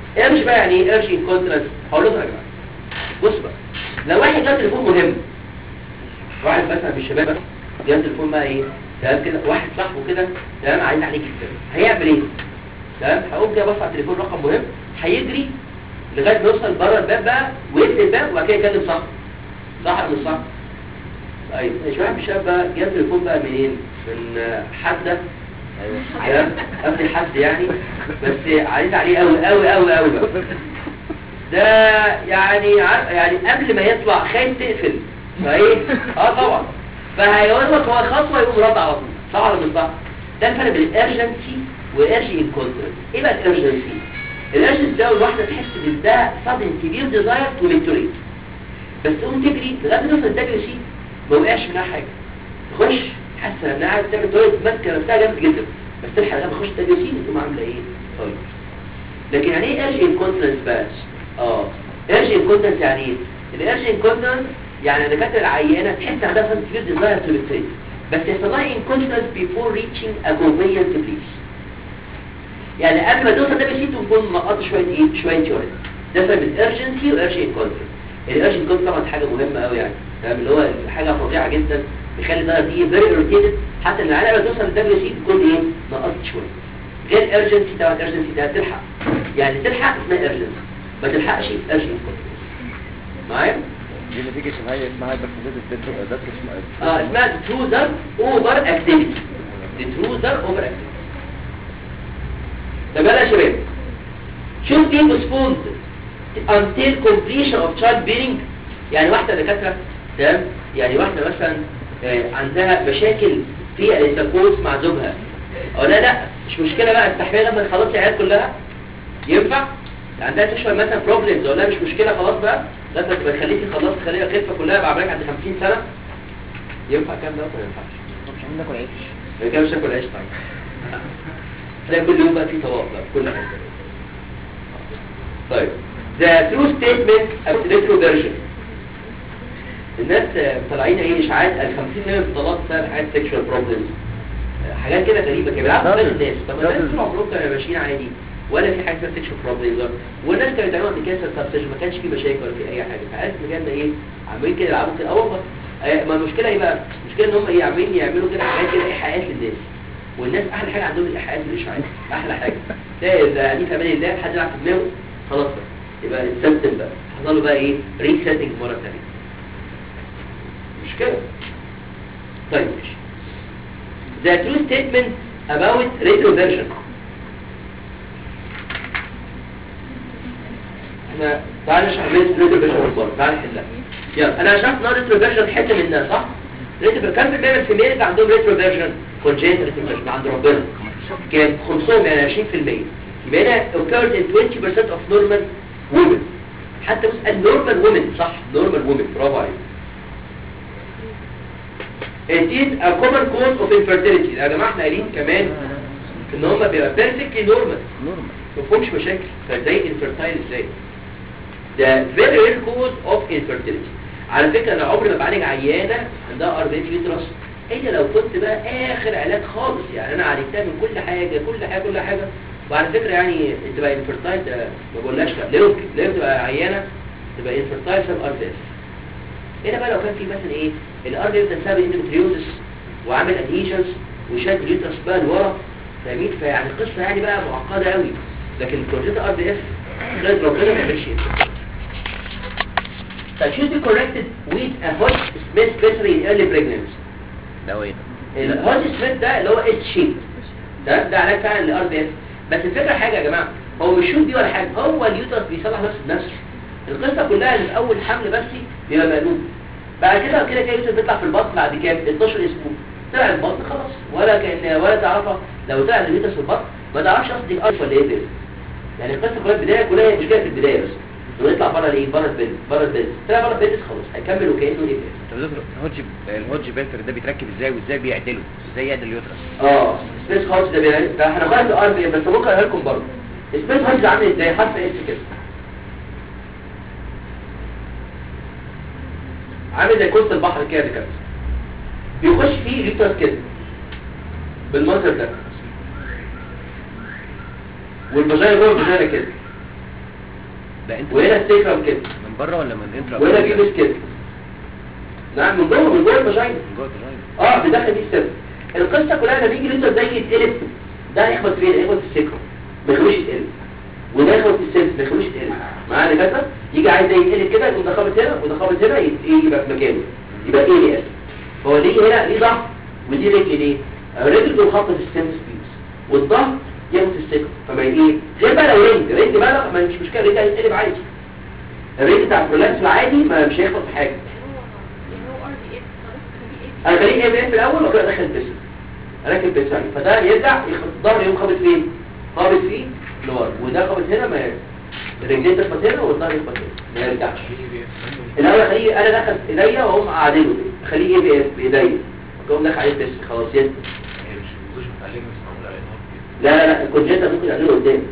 Speaker 2: ارش بقى يعني ايه ارش انكونترنس هقول لكم يا جماعه بص بقى لو واحد جاب تليفون مهم واحد مثلا في الشباب جاب تليفون بقى ايه تمام كده واحد صاحبه كده تمام عايز عليه جدا هيعمل ايه تمام هقوم كده بص على التليفون رقم مهم هيجري لغايه ما يوصل بره الباب بقى ويقفل الباب وبعد كده يكلم صاحبه صح ولا مش صح طيب مش واحد من الشباب بقى جاب تليفون بقى منين من آه، حد
Speaker 3: ايوه
Speaker 2: تمام قصدي حد يعني بس عايز عليه قوي قوي قوي قوي بقى ده يعني ع- يعني قبل ما يطلع خايف تقفل فايه اه طبعا فهيقول لك هو خطوه يقوم رد على طول صح ولا مش صح ده الفرق بين الارجنسي والارجي انكونترنس ايه بقى الارجنسي الارجنسي ده الواحده تحس ان ده صدم كبير ديزاير تو ميتوريت بس تقوم تجري لغايه ما توصل تجري شيء ما وقعش منها حاجه تخش حاسه انها عايزه تعمل تويلت ماسكه نفسها جامد جدا بس تلحق لما تخش تجري شيء تقوم عامله ايه طيب لكن يعني ايه ارجي انكونترنس بقى اه ارجي انكونترنس يعني ايه الارجي انكونترنس يعني الدكاتره العيانه تحس عندها صدم كبير ديزاير تو ميتوريت بس يحصل لها انكونترنس بيفور ريتشنج ا كونفينينت بليس يعني قبل ما توصل ده بيسيت تكون نقطت شويه ايه شويه يورين ده فرق بين urgency و urgent control الارجنت كنترول طبعا حاجه مهمه قوي يعني تمام اللي هو حاجه فظيعه جدا بيخلي الدرجه دي فيري irritated حتى ان العيال لما توصل للدبليو سي تكون ايه نقصت شويه غير urgency طبعا urgency ده تلحق يعني تلحق اسمها urgency ما تلحقش urgent control معايا
Speaker 3: دي نتيجة شبهية اسمها هايبرسيزيتك ده اسمها
Speaker 2: اه اسمها intruder over activity intruder over activity طب يلا يا شباب should be postponed until completion of child bearing يعني واحدة دكاترة تمام يعني واحدة مثلا آه، عندها مشاكل في الانتركورس مع زوجها او لا لا مش مشكلة بقى استحمل لما تخلص العيال كلها ينفع عندها تشعر مثلا بروبلمز ولا مش مشكلة خلاص بقى لا انت تبقى خليكي خلاص خليها الخفة كلها بعملك عند 50 سنة ينفع كام ده ولا ما ينفعش
Speaker 3: مش عاملين ناكل عيش
Speaker 2: ما كانش تاكل عيش طيب تلاقي كل يوم بقى في طبق بقى في كل حاجة طيب the true statement of retroversion الناس آه، طالعين ايه اشاعات ال 50 مليون طلاق بسبب حاجات sexual problems آه، حاجات كده غريبه كده بالعكس
Speaker 3: ده-
Speaker 2: بين الناس طب ما
Speaker 3: ده-
Speaker 2: الناس طول عمرهم كانوا ماشيين عادي ولا في حاجه اسمها sexual problems والناس كانوا بيتعاملوا مع كانسر سبسيشن ما كانش في مشاكل ولا في اي حاجه فعارف بجد ايه عمالين كده يلعبوا كده اه والله آه، ما المشكله ايه بقى المشكله ان هم ايه عمالين يعملوا كده حاجات كده ايحاءات للناس والناس احلى حاجه عندهم الايحاءات والاشاعات احلى حاجه تلاقي ده في امان الله حد يلعب في دماغه خلاص بقى يبقى السيستم بقى حصل له بقى ايه ريسيتنج مره ثانيه مش كده طيب ماشي the true statement about retroversion احنا تعال نشرح بس retroversion برضه تعال نحلها يلا انا شرحت نوع retroversion حته منها صح retroversion كم في المية من الفيميل اللي عندهم retroversion congenital retroversion عند ربنا كان 500 يعني 20% يبقى هنا occurs in 20% of normal women حتى بص النورمال women صح normal women برافو عليك It is a common cause of infertility يا جماعة احنا قايلين كمان ان هم بيبقى perfectly normal
Speaker 3: نورمال
Speaker 2: ما فيهمش مشاكل فازاي infertile ازاي ده very rare cause of infertility على فكرة انا عمري ما بعالج عيانة عندها ار بي يوترس الا لو كنت بقى اخر علاج خالص يعني انا عالجتها من كل حاجة كل حاجة كل حاجة وعلى فكرة يعني تبقى infertile ده ما بقولهاش لا لا يمكن لا يمكن تبقى عيانة تبقى infertile بسبب ار بي هنا بقى لو كان في مثلا ايه الار بي ده سبب اندومتريوزس وعامل ادهيشنز وشاد اليوترس بقى لورا فاهمين فيعني القصه يعني بقى معقده قوي لكن البروجيت ار بي اف لازم ربنا ما يعملش كده طيب should be corrected with a Hodge Smith battery in early pregnancy
Speaker 3: ده هو ايه ده؟
Speaker 2: الهودج سميث ده اللي هو اس شيت ده ده علاج فعلا للار بي اف بس الفكره حاجه يا جماعه هو مش شوت دي ولا حاجه هو اليوترس بيصلح نفسه بنفسه القصه كلها اللي في اول حمل بس بيبقى مقلوب بعد كده كده كده اليوترس بيطلع في البطن بعد كام 12 اسبوع طلع البطن خلاص ولا كان ولا تعرفها لو طلع اليوترس في البطن ما تعرفش اصلا دي ارف ولا ايه بس يعني القصه كلها البدايه كلها هي مشكله في البدايه بس ويطلع بره الايه بره البيت بره البيت طلع بره البيت خلاص هيكمل وكانه ايه بس
Speaker 3: طب دكتور الهوج الهوج بيلتر ده بيتركب ازاي وازاي بيعدله ازاي يعدل اليوترس
Speaker 2: اه سبيس هاوس ده بيعمل ده احنا خدنا ار بي بس ممكن اقول لكم برضه سبيس هاوس ده عامل ازاي حرف اس كده عامل زي كوست البحر كده كده بيخش فيه ليترس كده بالمنظر ده والفاجينا جوه الفاجينا كده
Speaker 3: ده انت
Speaker 2: وهنا السيكرم كده
Speaker 3: من بره ولا من انترا
Speaker 2: وهنا بيبس كده نعم من جوه من جوه الفاجينا
Speaker 3: من جوه الفاجينا
Speaker 2: اه بيدخل فيه السيرفس القصه كلها لما يجي الانتر ده يتقلب ده هيخبط فين هيخبط في السيكرم ما يخلوش يتقلب وده يخبط في السيرفس ما يخلوش يتقلب معانا كده يجي عايز ده يتقلب كده يقوم ده خابط هنا وده خابط هنا يت- ايه يبقى في مكانه يبقى ايه ليه هو ليه هنا ليه ضغط ودي رجل ليه الرجل دول خبط في السيرفس بيس والضغط ياخد في السيكرم فما ايه غير بقى لو رنج رنج بقى ما مش مشكله رنج هيتقلب عادي الرنج بتاع البرولابس العادي ما مش هيخبط في حاجه انا خليه ايه في الاول وكده دخل البسم راكب بسم فده يرجع الظهر يقوم خابط فين خابط فيه لورا وده خابط هنا ما الرجلين تخبط هنا والظهر يخبط هنا ما يرجعش الاول خليه انا دخل ايديا واقوم قاعدله كده خليه ايه بإيه؟ بايديا اقوم داخل عليه بس خلاص يد لا لا لا الكونجنتا ممكن يعمله قدام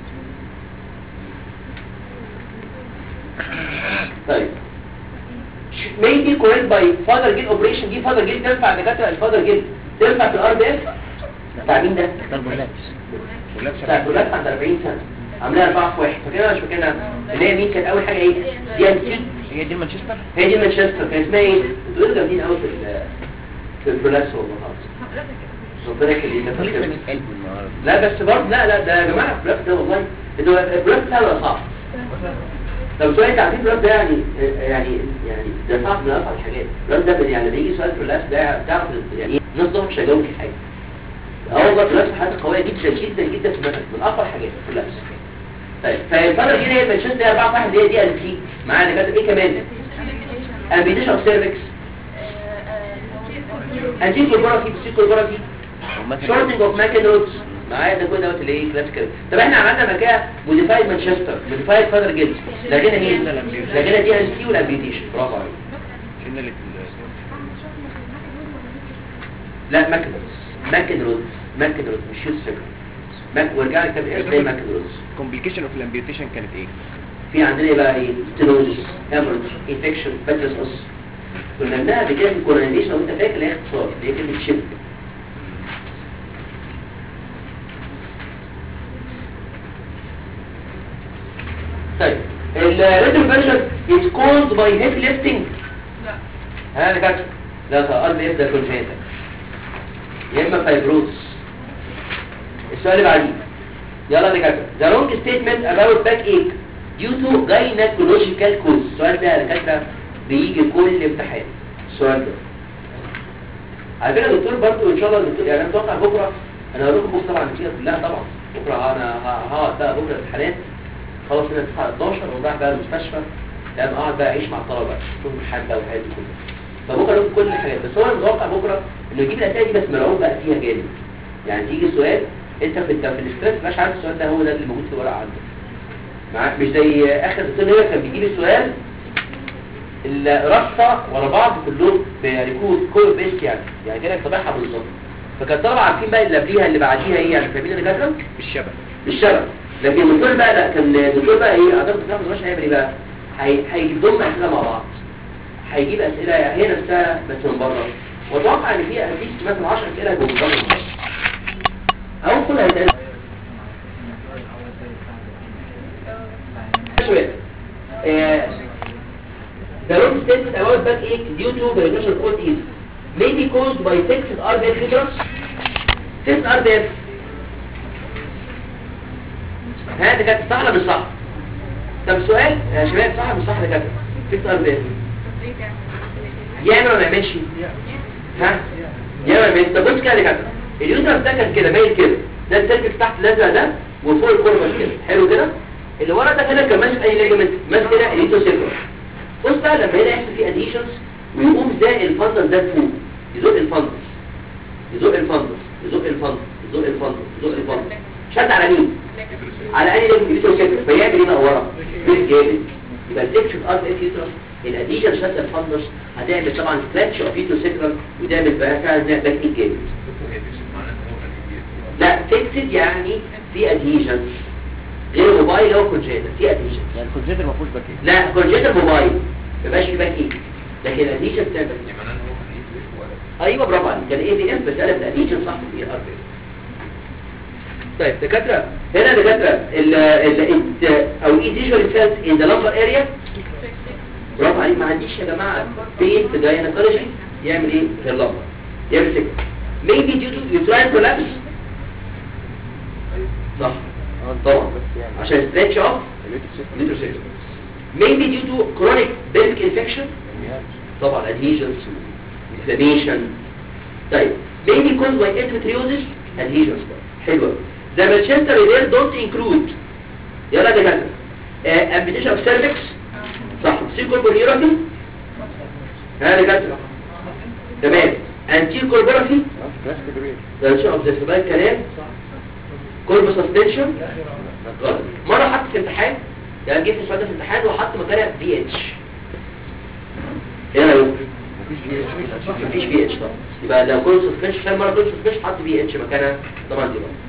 Speaker 2: طيب may be correct by father guilt operation دي father guilt تنفع دكاتره الفادر جيل تنفع في الار بي اف بتاع مين ده؟ بتاع الدولاب عند 40 سنه عاملاها 4 في 1 فاكرها مش فاكرها اللي هي مين كانت اول حاجه ايه؟ دي ان سي
Speaker 3: هي دي مانشستر
Speaker 2: هي دي مانشستر كان اسمها ايه؟ دول جامدين قوي في ال- في البرولاكس والله خالص ربنا يخليك يا
Speaker 3: لسه
Speaker 2: فندم.
Speaker 3: بنتقلب النهارده
Speaker 2: لا بس برضه لا لا ده يا جماعه البلاك ده والله ده البلاك سهل ولا صعب طب سؤال انت عارفين البلاك ده يعني يعني يعني ده صعب من اصعب الحاجات البلاك ده يعني لما يجي سؤال في البلاك ده تعرف يعني ايه ناس ضغط مش هيجاوب في حاجه اه والله البلاك حاجه قويه جدا جدا جدا في المنهج من اقوى الحاجات في البلاك طيب فالفتره دي هي مانشستر دي 4 واحد اللي هي دي ان سي معانا كاتب ايه كمان امبيديشن اوف سيرفكس انتيكو جرافي بسيكو جرافي شورتنج اوف ماكن روتس معايا ده كل دوت اللي ايه كلاسيكال طب احنا عملنا مكان موديفايد مانشستر موديفايد فادر جيلز لقينا ايه لقينا دي ان سي والامبيوتيشن برافو عليك
Speaker 3: شلنا اللي
Speaker 2: لا ماكن روتس ماكن روتس ماكن روتس مش شوت سكر ماك ورجع لك كده ايه ماكن روتس
Speaker 3: الكومبليكيشن اوف الامبيوتيشن كانت ايه
Speaker 2: في عندنا ايه بقى ايه ستينوزس هيموريدج انفكشن باترسوس كنا بنعملها قبل كده في الكورونيشن لو انت فاكر اللي هي اختصار اللي هي كلمه شيب طيب الريتم بريشر is caused by heavy lifting
Speaker 4: لا
Speaker 2: ها انا كاتب لا طبعا قلب يبدا كونجنتال يا اما فايبروز السؤال اللي بعديه يلا يا كاتب the wrong statement about backache due to gynecological cause السؤال ده يا دكاتره بيجي كل امتحان السؤال ده على فكره الدكتور برضه ان شاء الله الدكتور يعني انا متوقع بكره انا هقول لكم بكره طبعا النتيجه كلها طبعا بكره انا ه- هقعد بقى بكره الامتحانات خلاص انا الساعه 12 ورايح بقى المستشفى تمام اقعد بقى اعيش مع الطلبه بقى شوف الحال بقى والحاجات دي كلها فبكره لكم كل الحاجات بس هو انا متوقع بكره انه يجيب الاسئله دي بس مرعوب بقى فيها جامد يعني تيجي سؤال انت في انت في الاسترس مش عارف السؤال ده هو ده اللي موجود في الورقه عندك معاك مش زي اخر دكتور هنا كان بيجيب السؤال الرصه ورا بعض كلهم يعني كود كود بيست يعني يعني كده طبيعها بالظبط فكان الطلبه عارفين بقى اللي قبليها اللي بعديها ايه يعني فاهمين اللي كاتبه
Speaker 3: الشبه
Speaker 2: بالشبه لكن الدكتور بقى لا كان الدكتور بقى ايه اعتقد الدكتور مش هيعمل ايه بقى هي- هيجيب لهم اسئله مع بعض هيجيب اسئله هي نفسها بس من بره واتوقع ان في اتليست مثلا 10 اسئله هيبقوا من بره او كل هيتقال شويه آه، The wrong statement about backache due to biological cause is may be caused by fixed RBF uterus fixed RBF ها ده كانت صح ولا مش صح طب السؤال يا شباب صح ولا مش صح ده كانت فيكس ار بي يعمل ولا ما يعملش ها يعمل ولا ما يعملش طب بص كده يا كابتن اليوترس ده كان كده مايل كده ده السيرفكس تحت الازرق ده وفوق الكوربس كده حلو كده اللي ورا ده هنا كان ماسك اي ليجمنت ماسك هنا اليوترس سيرفكس بص بقى لما هنا يحصل فيه اديشنز ويقوم زي الفندس ده فوق يزق الفندس يزق الفندس يزق الفندس يزق الفندس يزق الفندس شد على مين على اي ليفل يوترس سيرفكس فيعمل ايه بقى ورا بيت جامد يبقى السكشن ار اف يوترس الاديشن شد الفندس هتعمل طبعا ستريتش اوف يوترس سيكرال وتعمل بقى فعلا باك ايد جامد لا فيكسد يعني في اديشن غير موبايل او كونجيتر في اديشن
Speaker 3: يعني الكونجنتال ما فيهوش باك ايه
Speaker 2: لا كونجيتر موبايل ما يبقاش في باك ايد لكن الاديشن بتعمل ايوه برافو عليك كان ايه بي اف بس قلب الاديشن صح في الار بي طيب دكاتره هنا دكاتره ال ال او الاي فيجوال سيلز ان ذا لمبر اريا برافو عليك ما عنديش يا جماعه بين في جاينكولوجي يعمل ايه في اللمبر يمسك maybe due to uterine collapse صح طبعا عشان stretch off uterus maybe due to chronic pelvic infection طبعا adhesions inflammation طيب maybe caused by endometriosis adhesions حلوة the Manchester repair don't include يلا يا دكاتره uh, amputation of cervix صح سيكولبوريورافي ها يا دكاتره تمام anterior colporaphy ده شيء اوف ذا كلام كولب سسبنشن غلط مره حط في امتحان يعني جه في السؤال ده في امتحان وحط مكانها بي اتش ايه رايك مفيش بي اتش طبعا يبقى لو كل سسبنشن كان مره كل سسبنشن حط بي اتش مكانها طبعا دي بقى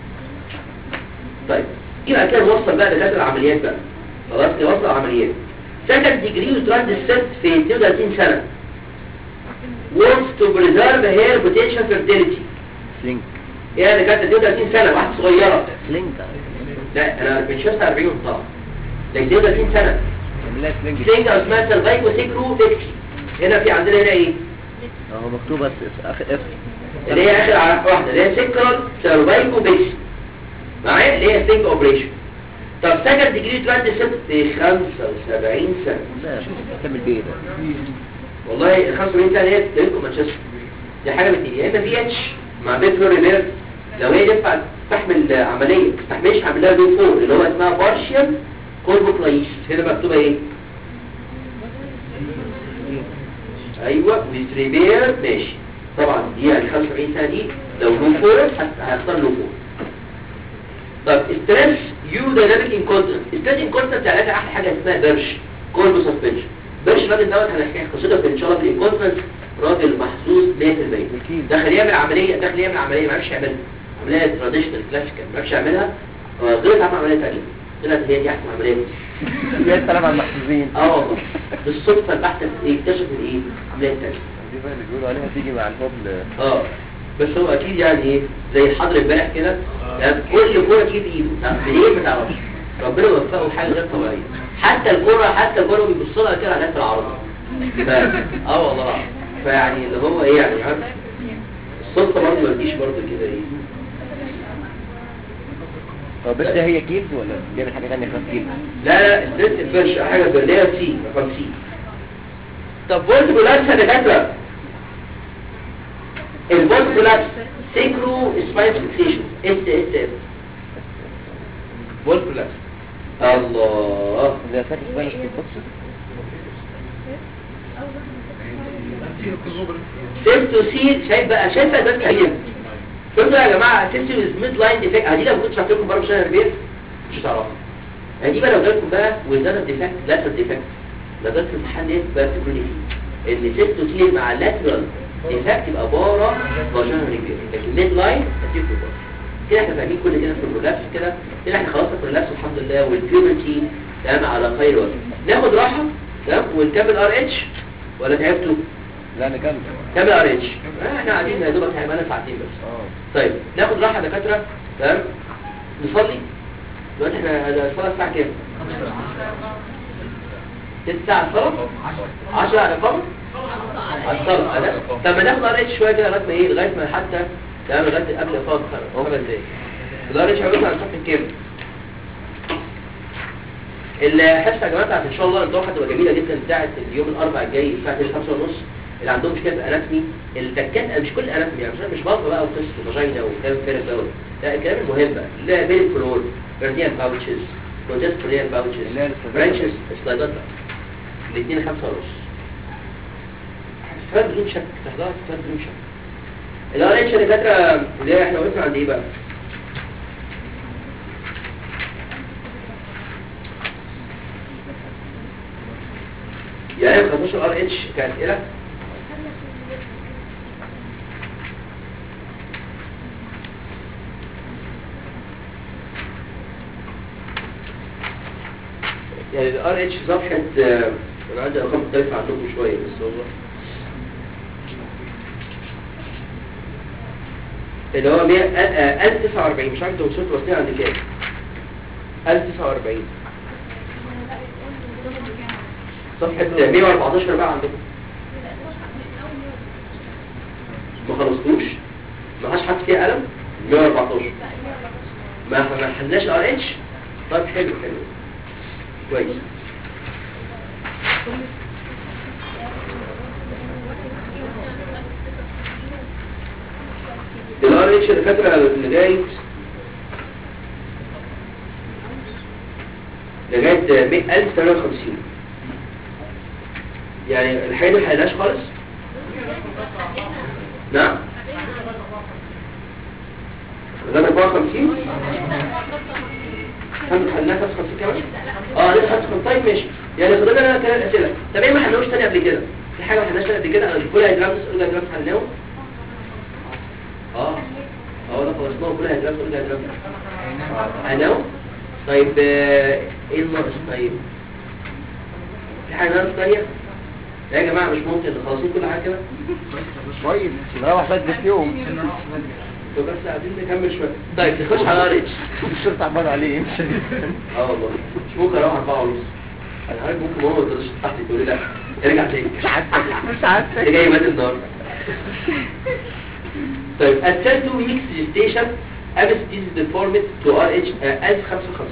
Speaker 2: طيب يبقى كده نوصل بقى لغايه العمليات بقى خلاص نوصل العمليات سكند ديجري وتراند الست في 32 سنه wants to preserve her potential fertility
Speaker 3: سلينك
Speaker 2: ايه اللي كانت 32 سنه واحده صغيره
Speaker 3: سلينك
Speaker 2: لا انا من شخص 40 طبعا ده 32 سنه
Speaker 3: لا سلينك
Speaker 2: سلينج او اسمها سيرفايكو سيكرو فيكسي هنا في عندنا هنا ايه
Speaker 3: اهو مكتوب بس اخر اسم
Speaker 2: اللي هي اخر ع- واحده اللي هي سيكرال سيرفايكو فيكسي معايا اللي هي سلينج اوبريشن طب سكند ديجري تراند الست في 75 سنه
Speaker 3: لا كمل بايه ده
Speaker 2: والله 85 سنه هي تلكم مانشستر دي حاجه من اتنين يا اما بي اتش مع بيترو ريفير لو هي ينفع تستحمل عمليه ما تستحملش اعمل لها دو فور اللي هو اسمها بارشال كوربوكلايس هنا مكتوبه ايه ايوه ويتريبير ماشي طبعا دي يعني 75 سنه دي لو لو فور هختار لو فور طب ستريس يو دايناميك انكونتنت ستريس انكونتنت يعني احلى حاجه اسمها برش كوربو سسبنشن برش الراجل دوت هنحكي قصته في ان شاء الله في الانكونتنت راجل محظوظ 100% دخل يعمل عمليه دخل يعمل عمليه ما عرفش يعملها عمليه تراديشنال كلاسيكال ما عرفش يعملها آه، غير عمل عمليه ثانيه طلعت هي دي احسن عمليه
Speaker 3: يا سلام على المحظوظين
Speaker 2: اه والله بالصدفه البحته اكتشف الايه عمليه ثانيه
Speaker 3: دي بقى اللي بيقولوا عليها تيجي مع الفضل
Speaker 2: اه بس هو اكيد يعني ايه زي الحضر امبارح كده يعني كل كوره تجيب ايده طب منين ما تعرفش ربنا وفقه حاجه غير طبيعيه حتى الكوره حتى الكوره بيبص لها كده على في العرض ف... اه والله العظيم. فيعني اللي هو ايه يعني عارف الصدفه برضه ما تجيش برضه كده ايه
Speaker 3: طب بس ده هي كيلز ولا بيعمل حاجه ثانيه خلاص كيلز
Speaker 2: لا لا الدرس الفرش حاجه برليه سي رقم سي طب فولت بولابس يا دكاتره الفولت بولابس سيكرو سباين فيكسيشن اس اس اف فولت بولابس الله
Speaker 3: ده فاكر سبانش في القدس
Speaker 2: سيستوسيل شايف بقى شايف بقى ده كتير فهمتوا يا جماعه سيستوسيل ميد لاين ديفكت دي لو كنت شرحت لكم بره شهر البيت مش هتعرفوا يعني دي بقى لو جالكم بقى وزاره ديفكت لاترال ديفكت لو جالكم في الامتحان ديت بقى تقولوا لي فيه ان سيستوسيل مع لاترال ديفكت يبقى بره فاجينا ريبير لكن ميد لاين هتجيب بره كده احنا فاهمين كل كده في الرولابس كده كده احنا خلصنا في الرولابس الحمد لله والبيورتي تمام على خير وجه ناخد راحه تمام ونكمل ار اتش ولا تعبتوا؟
Speaker 3: لا نكمل
Speaker 2: كام ار اتش احنا قاعدين يا دوبك هيبقى ساعتين بس
Speaker 3: اه
Speaker 2: طيب ناخد راحه يا دكاتره تمام نصلي دلوقتي احنا الصلاه الساعه كام 6 ساعه الصلاه 10 على القمر على الصلاه أنا- طب ما ناخد ار اتش شويه كده لغايه ما ايه لغايه ما حتى تمام لغايه قبل اقامه الصلاه خمس دقايق الار اتش هيوصل على الصف كام الحصه يا جماعه بتاعت ان شاء الله الدوره هتبقى جميله جدا بتاعت اليوم الاربعاء الجاي الساعه 5 ونص اللي عندهم مشكله في اناتمي التكات مش كل اناتمي يعني مش مش بطل بقى وقصه فاجينا وكلام فارغ دوت لا الكلام المهم بقى اللي هي بين فلور برديان باوتشز بروجستريان باوتشز
Speaker 3: اللي هي السلايدات.
Speaker 2: برانشز سلايدات بقى الاثنين 5 ونص هتستفاد بدون شك تحضرها تستفاد بدون شك الار اتش اللي فاكره اللي هي احنا وقفنا عند ايه بقى يعني 15 ار اتش كاسئله يعني الار اتش صفحه آه، انا عندي ارقام مختلفه عندكم شويه بس هو اللي هو 100 آه، 1049 مش عارف انتوا وصلتوا واصلين عند كام 1049 صفحة 114 بقى عندكم ما خلصتوش ما حدش حاطط فيها قلم 114 ما ما حلناش ار اتش طيب حلو حلو كويس الار اتش الدكاتره لغايه لغايه 1053 يعني الحاجه دي ما حلناش خالص نعم لغايه 54 هم حلناها 55 كمان اه لسه 55 طيب ماشي يعني فاضل لنا ثلاث اسئله طب ايه ما حلناش تاني قبل كده في حاجه ما حلناش تاني قبل كده انا الكل هيدرامس اولى هيدرامس حلناه اه اه لا خلصناه كل هيدرامس اولى هيدرامس حلناه طيب آه، ايه الناقص طيب في حاجه ناقص ثانيه لا يا جماعه مش ممكن خلاصين كل حاجه كده
Speaker 4: طيب نروح بدري في يوم
Speaker 2: طب بس عايزين نكمل شويه طيب نخش على ار اتش
Speaker 4: الشرطة عبارة عليه يمشي
Speaker 2: اه والله مش ممكن اروح اربعة ونص انا عارف ممكن ماما تقدرش تحت تقول لي لا ارجع تاني
Speaker 4: مش عارفة مش عارفة
Speaker 2: اللي جاي مات النهارده طيب at 2 weeks gestation Avis is deformed to RH uh, as 55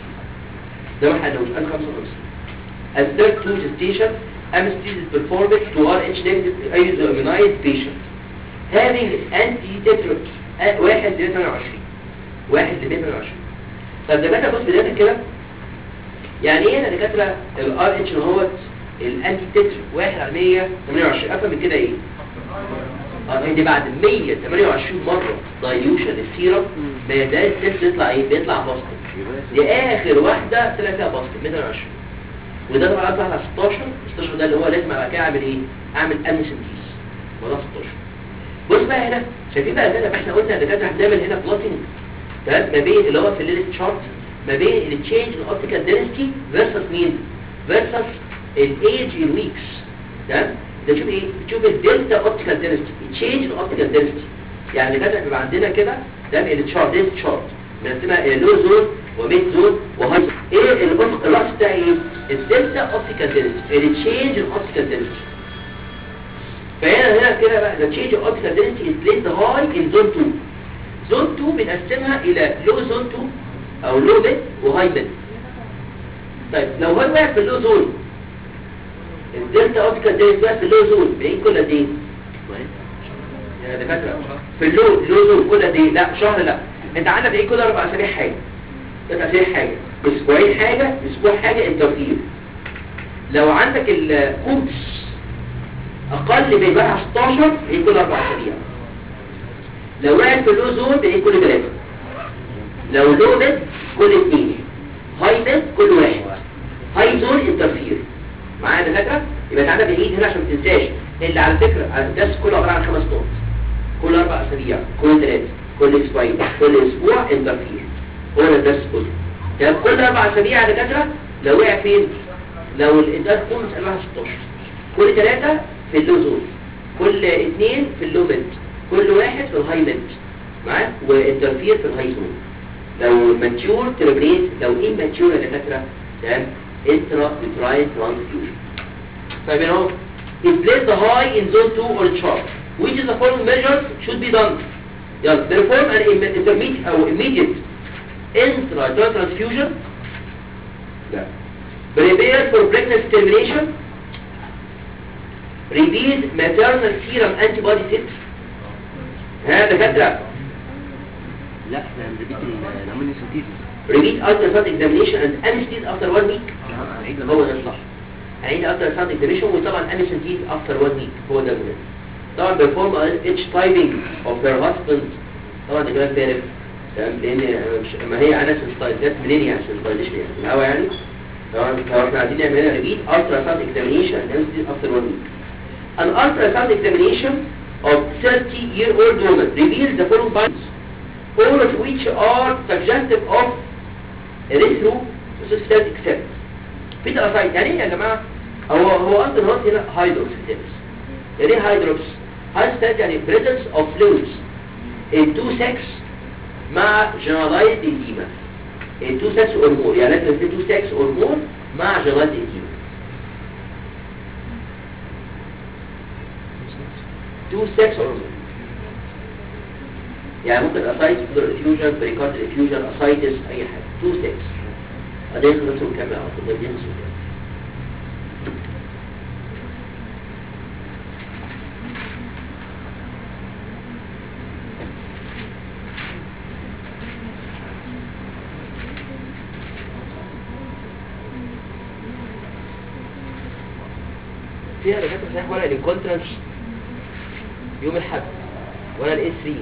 Speaker 2: ده ما حلوش as 55 at 2 gestation anesthesia is performed to RH negative isoimmunized patient having anti-tetrot واحد ل 28 واحد ل 128 طب ده بقى بص بداية كده يعني ايه انا دكاتره الار اتش هو الانتي تتر واحد على 128 افهم من كده ايه اه دي بعد 128 مره دايلوشن السيرم بيبدا التتر يطلع ايه بيطلع باسكت دي اخر واحده طلع فيها باسكت 128 وده طبعا اطلع على 16 16 ده اللي هو لازم بعد كده اعمل ايه اعمل امنسنتيز وده 16 بص بقى هنا شايفين بقى زي ما احنا قلنا الدكاتره هنعمل هنا بلوتنج تمام ما بين اللي هو في الليل تشارت ما بين التشينج الاوبتيكال دينستي فيرسس مين فيرسس الايج الويكس تمام ده شوف ايه بتشوف الدلتا اوبتيكال دينستي تشينج الاوبتيكال دينستي يعني كده بيبقى عندنا كده ده التشارت ده تشارت بنقسمها الى لو زون وميد زون وهاي زون. ايه الافق الراس بتاعي ايه الدلتا اوبتيكال دينستي التشينج الاوبتيكال دينستي فهنا هنا كده بقى the change of optical density is placed high in zone 2 زون 2 بنقسمها الى لو زون 2 او لو ميد وهاي ميد طيب لو هو واقع في اللو زون الدلتا اوبتيكال دينستي بقى في اللو زون بعيد كل قد ايه يا دكاتره في اللو لو زون كل قد ايه لا شهر لا انت عندك بعيد كل اربع اسابيع حاجه ثلاث اسابيع حاجه اسبوعين حاجه اسبوع حاجه انترفير لو عندك الكوبس اقل من بقى 16 بعيد كل اربع اسابيع لو وقعت في اللو زون بعيد كل ثلاثه لو لو ميد كل اثنين هاي ميد كل واحد هاي زون انترفير معايا دكاتره يبقى تعالى بعيد هنا عشان ما تنساش اللي على فكره الدرس كله عباره عن خمس نقط كل اربع اسابيع كل ثلاثه كل اسبوعين كل اسبوع انترفير هو ده الدرس كله تمام كل اربع اسابيع يا دكاتره لو وقع فين لو الانتاج كله مسألة 16 كل ثلاثه في اللو زون كل اثنين في اللو ميد كل واحد في الهاي ميد معاك وانترفير في الهاي زون لو ماتيور تربريت لو ان ماتيور يا دكاتره تمام انترا يوتراين ترانسفيوجن طيب هنا اهو is placed high in zone 2 or chart which is the following measures should be done يلا perform an im- intermediate او immediate intra transfusion لا prepare for pregnancy termination reveal maternal serum antibody test ها دكاتره
Speaker 3: لا احنا هنريبيت الامونيا سنتيزيس
Speaker 2: repeat ultrasound examination and anesthesia after one week
Speaker 3: هنعيد
Speaker 2: هو ده الصح هنعيد ultrasound examination وطبعا anesthesia after one week هو ده المهم طبعا perform each typing of her husband طبعا ده كلام فارغ تمام لان مش- ما هي انا سنسيتايزات منين يعني سنسيتايزيشن يعني من الهوا يعني طبعا فاحنا عايزين نعمل هنا repeat ultrasound examination and anesthesia after one week an ultrasound examination of 30 year old woman reveals the following findings all of which are suggestive of erythrocytic cells بيتا اسايد يعني ايه يا جماعه هو هو اصلا هو هنا هايدروكسيتيز يعني ايه هايدروكس هايدروكسيتيز يعني presence of fluids التو سكس مع جنرالايز ايديما التو سكس اور مور يعني لازم يكون تو سكس اور مور مع جنرالايز ايديما تو سكس اور مور يعني ممكن اسايتس بلور افيوجن بريكارد افيوجن اسايتس اي حاجه تو سكس بعدين خلصوا نكمل على طول ده ينسوا فيها دكاتره صحيح ولا الانكونترنس يوم الاحد ولا الاس 3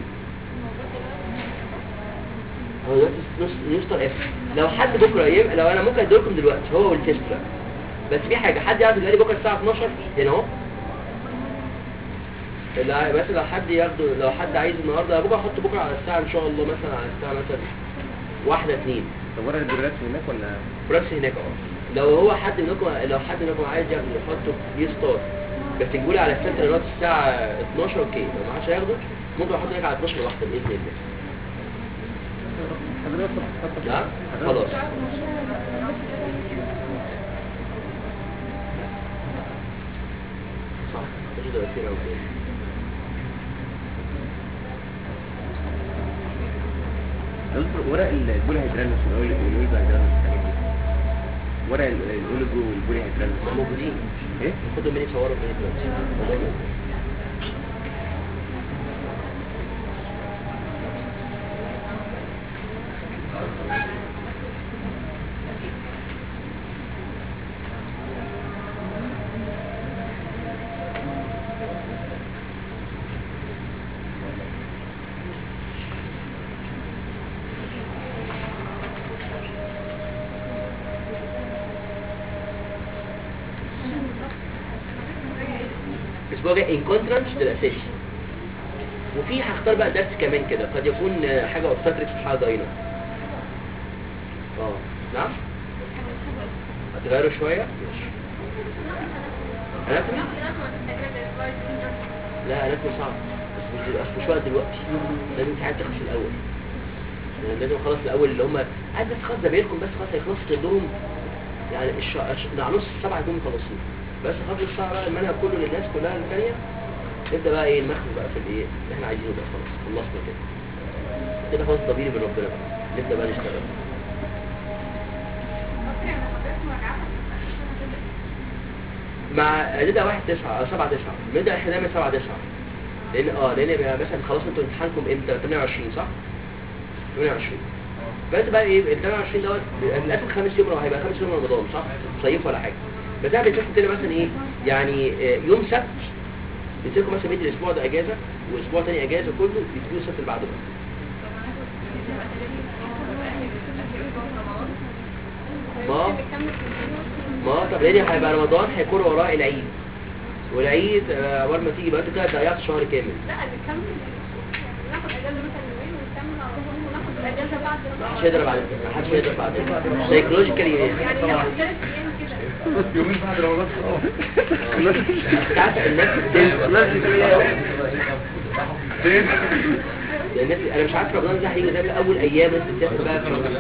Speaker 2: هو دلوقتي نص نص اف لو حد بكره يم... لو انا ممكن اديلكم دلوقتي هو والتسترا بس في حاجه حد يعرف يلاقي بكره الساعه 12 هنا اهو لا بس لو حد ياخده لو حد عايز النهارده بكره احط بكره على الساعه ان شاء الله مثلا على الساعه مثلا واحدة اتنين
Speaker 3: طب ورا الدولارات هناك ولا
Speaker 2: برأس هناك اه لو هو حد منكم لو حد منكم عايز ياخده يحطه دي ستار بس تقولي على السنتر دلوقتي الساعة 12 اوكي لو ما حدش هياخده ممكن احطه هناك على 12 واحدة بإذن الله نعم خلاص صح تجد كتير أوي كده.
Speaker 3: اذكر ورق البولي هيدرالس والأوليجو هيدرالس الحاجات دي ورق ال- الأوليجو والبولي هيدرالس
Speaker 2: هم موجودين
Speaker 3: ايه؟
Speaker 2: خدوا مني صوروا مني دلوقتي والله موجود. الاسبوع الجاي انكونترنس ده الاساسي وفي هختار بقى درس كمان كده قد يكون آه، حاجه اوبستاتريكس وحاجه داينا اه نعم هتغيروا شويه ماشي اناتومي لا اناتومي صعب بس مش دلوقتي مش وقت دلوقتي لازم ساعات تخلص الاول يعني لازم خلاص الاول اللي هم عايز بس خلاص زمايلكم بس خلاص هيخلصوا كلهم يعني الش... الش... مع نص السبعه يكونوا مخلصين بس قبل الساعه بقى المنهج كله للناس كلها الثانيه نبدا بقى ايه المخزن بقى في الايه اللي احنا عايزينه بقى خلاص خلصنا كده كده خلاص ضميري من ربنا بقى نبدا بقى نشتغل مع هنبدا واحد تسعة أو سبعة تسعة نبدا احنا دايما سبعة تسعة لان اه لان بقى مثلا خلاص انتوا امتحانكم امتى 28 صح 28 بس بقى ايه ال 28 دوت للاسف خمس يوم هيبقى خمس يوم رمضان صح صيف ولا حاجه بس ده بيتاخد كده مثلا ايه يعني آه، يوم سبت بيمسكوا مثلا بيدي الاسبوع ده اجازه واسبوع تاني اجازه كله بيدوا السبت اللي بعده بقى ما ما طب ليه هيبقى رمضان هيكون وراه العيد والعيد آه، اول ما تيجي بقى انت كده ضيعت شهر كامل
Speaker 5: لا بنكمل ناخد اجازه مثلا يومين ونكمل وناخد اجازه بعد
Speaker 2: ما حدش يقدر بعد ما حدش يقدر بعد سايكولوجيكالي
Speaker 5: يعني ناخد ثلاث ايام كده
Speaker 4: يومين بعد رمضان
Speaker 2: ساعات الناس الناس انا مش عارف رمضان ده هيجي زي اول ايام الناس بتسافر بقى في رمضان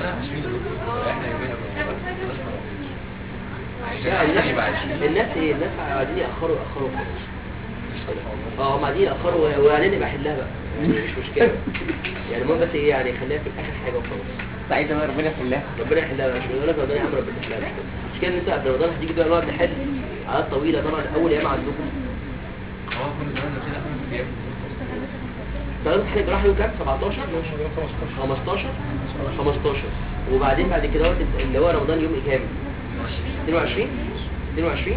Speaker 2: لا الناس الناس ايه الناس قاعدين ياخروا ياخروا خلاص اه هم قاعدين ياخروا وبعدين نبقى احلها بقى يعني مش مشكله يعني المهم بس ايه يعني خليها في اخر حاجه وخلاص
Speaker 4: سعيدة بقى ربنا يحلها
Speaker 2: ربنا يحلها بقى مش بيقول لك ربنا يا عم ربنا يحلها مش كده. مش كده ان انت قبل رمضان هتيجي بقى نقعد نحل عادات طويله طبعا اول ايام عندكم طلبت حل جراحه يوم كام 17 15 15 وبعدين بعد كده وقت اللي هو رمضان يوم كام 22 22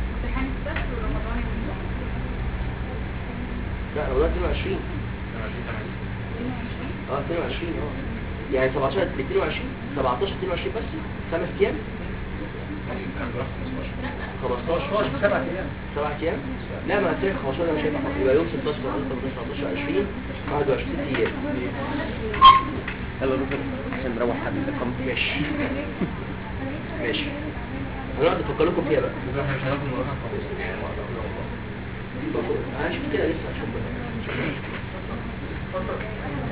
Speaker 2: لا رمضان 22 اه 22 اه يعني 17 ل 22 17 22 بس خمس ايام 15
Speaker 4: سبعة أيام
Speaker 2: سبع ايام لا ما هتلاقي 15 ده مش هيبقى حق. يبقى يوم 16 18 19 20 21 ايام
Speaker 3: يلا نروح عشان نروح حد الرقم
Speaker 2: ماشي ماشي هنقعد نفكر لكم فيها بقى انا شفت كده لسه هشوف بقى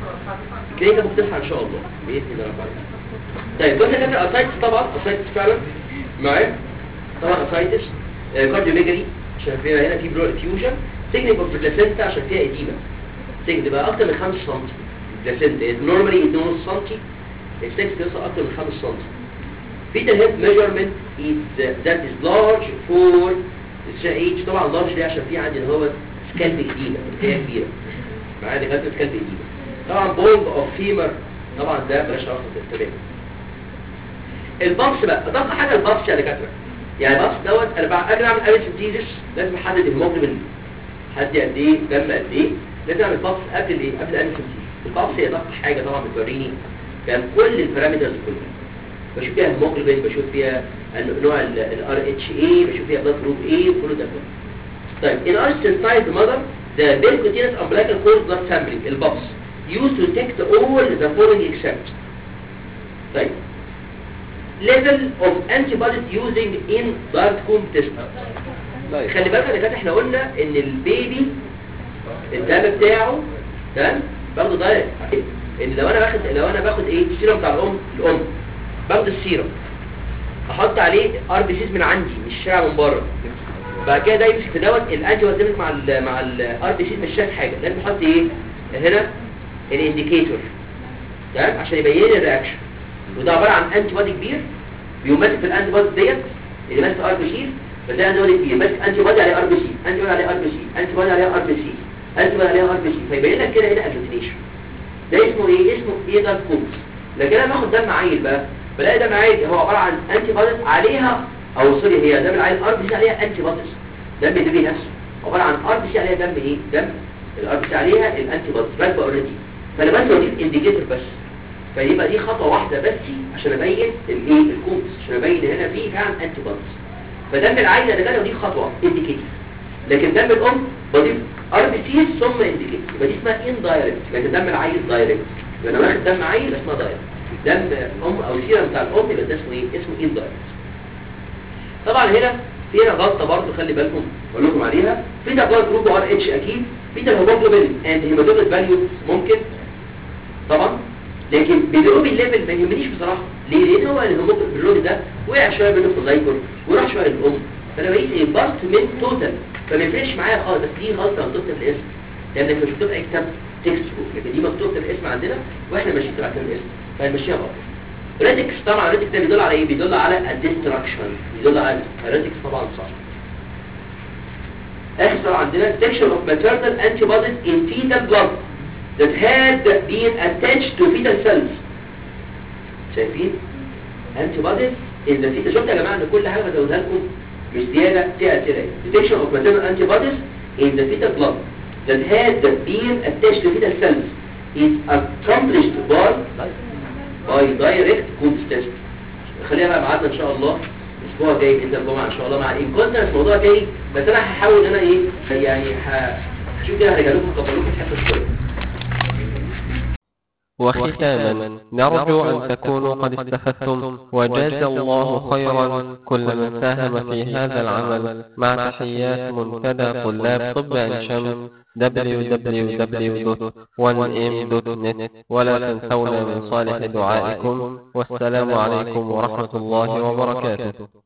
Speaker 2: كلينيكال ممكن تصحى ان شاء الله باذن الله رب العالمين طيب بص كده الاسايتس طبعا اسايتس فعلا معايا طبعا اسايتس كارديوميجري عشان فيها هنا في برو فيوجن سيجنال اوف بلاسنتا عشان فيها اديمه سيجنال بقى اكتر من 5 سم بلاسنتا نورمالي 2 سم السكس توصل اكتر من 5 سم fetal head measurement is that is large for the age طبعا large ليه عشان في عندي اللي هو سكالب جديده هي كبيره معايا دكاتره سكالب جديده طبعا بوينج اوف فيمر طبعا ده بلاش اخد تمام الباكس بقى ضغط حاجه الباكس يا دكاتره يعني الباكس دوت انا بقى اجي اعمل اميسنتيزس لازم احدد الهيموجلوبين حد قد ايه دم قد ايه لازم اعمل باكس قبل الايه قبل الاميسنتيزس الباكس هي ضغط حاجه طبعا بتوريني كان كل البارامترز كلها بشوف فيها الهيموجلوبين بشوف فيها ال- نوع الار اتش اي بشوف فيها بلاد جروب ايه كل ده كله طيب in our sensitized mother the percutaneous umbilical cord blood sampling البابس used to detect all the following except طيب level of antibodies using in blood comb test خلي بالك يا كده احنا قلنا ان البيبي الدم بتاعه تمام باخده دايركت ان لو انا باخد لو انا باخد ايه السيرم بتاع الام الام باخد السيرم احط عليه ار بي سيز من عندي مش شارع من بره بعد كده ده يمسك في دوت الانتي بودي مع ال مع الار بي سيز مش شايف حاجه لازم احط ايه هنا الانديكيتور تمام عشان يبين لي الرياكشن وده عباره عن انتي بودي كبير بيقوم ماسك في الانتي بودي ديت اللي ماسك ار بي سيز بس ده انتي بودي كبير ماسك انتي بودي عليه ار بي سي انتي بودي عليه ار بي سي انتي بودي عليه ار بي سي انتي بودي عليه ار بي سي فيبين لك كده هنا اجلوتينيشن ده اسمه ايه اسمه ايه ده كومز لكن انا باخد دم عيل بقى بلاقي دم عيل هو عباره عن انتي بوديز عليها او سوري هي دم العيل ار بي سي عليها انتي بوديز دم البيبي نفسه عباره عن ار بي سي عليها دم ايه دم الار بي سي عليها الانتي بوديز راكبه اوريدي فانا بس بضيف انديكيتور بس فيبقى دي خطوه واحده بس عشان ابين الايه الكومز عشان ابين ان هنا في فعلا انتي بوديز فدم العيل ده كده دي خطوه انديكيتور لكن دم الام بضيف ار بي سي ثم انديكيتور يبقى دي اسمها ان دايركت لكن دم العيل دايركت يبقى انا واخد دم عيل اسمها دايركت دم ام او سيرم بتاع الام يبقى ده اسمه ايه اسمه ان دايركت طبعا هنا في هنا غلطه برضه خلي بالكم اقول لكم عليها في ده بلاد جروب ار اتش اكيد في ده هيموجلوبين اند هيماتوجلوبين فاليو ممكن طبعا لكن بالروبي الليفل ما يهمنيش بصراحه ليه لان هو الهيموجلوبين بالروبي ده وقع شويه منه في اللايكور وراح شويه للام فانا بقيت ايه باست من توتال فما يفرقش معايا خالص بس دي غلطه مكتوبه في الاسم لانك مش بتبقى كتاب تكست بوك لكن دي مكتوبه في الاسم عندنا واحنا ماشيين تبع الاسم فهنمشيها غلط ريدكس طبعا ريدكس ده بيدل على ايه بيدل على الديستراكشن بيدل على ريدكس طبعا صح اخر سؤال عندنا section of maternal antibodies in fetal blood that had been attached to fetal cells شايفين antibodies in the fetal شفت يا جماعه ان كل حاجه بزودها لكم مش زياده فيها اسئله detection of maternal antibodies in the fetal blood that had been attached to fetal cells is accomplished by by direct code test خليها بقى معانا ان شاء الله الاسبوع الجاي كده الجمعه ان شاء الله مع الانكونتنس موضوع جاي بس انا هحاول ان انا ايه يعني ه- هشوف كده هرجع لكم اقبل لكم حته شويه
Speaker 1: وختاما نرجو أن تكونوا قد استفدتم وجاز الله خيرا كل من ساهم في هذا العمل مع تحيات منتدى طلاب طب عين شمس www.1m.net ولا تنسونا من صالح دعائكم والسلام عليكم ورحمة الله وبركاته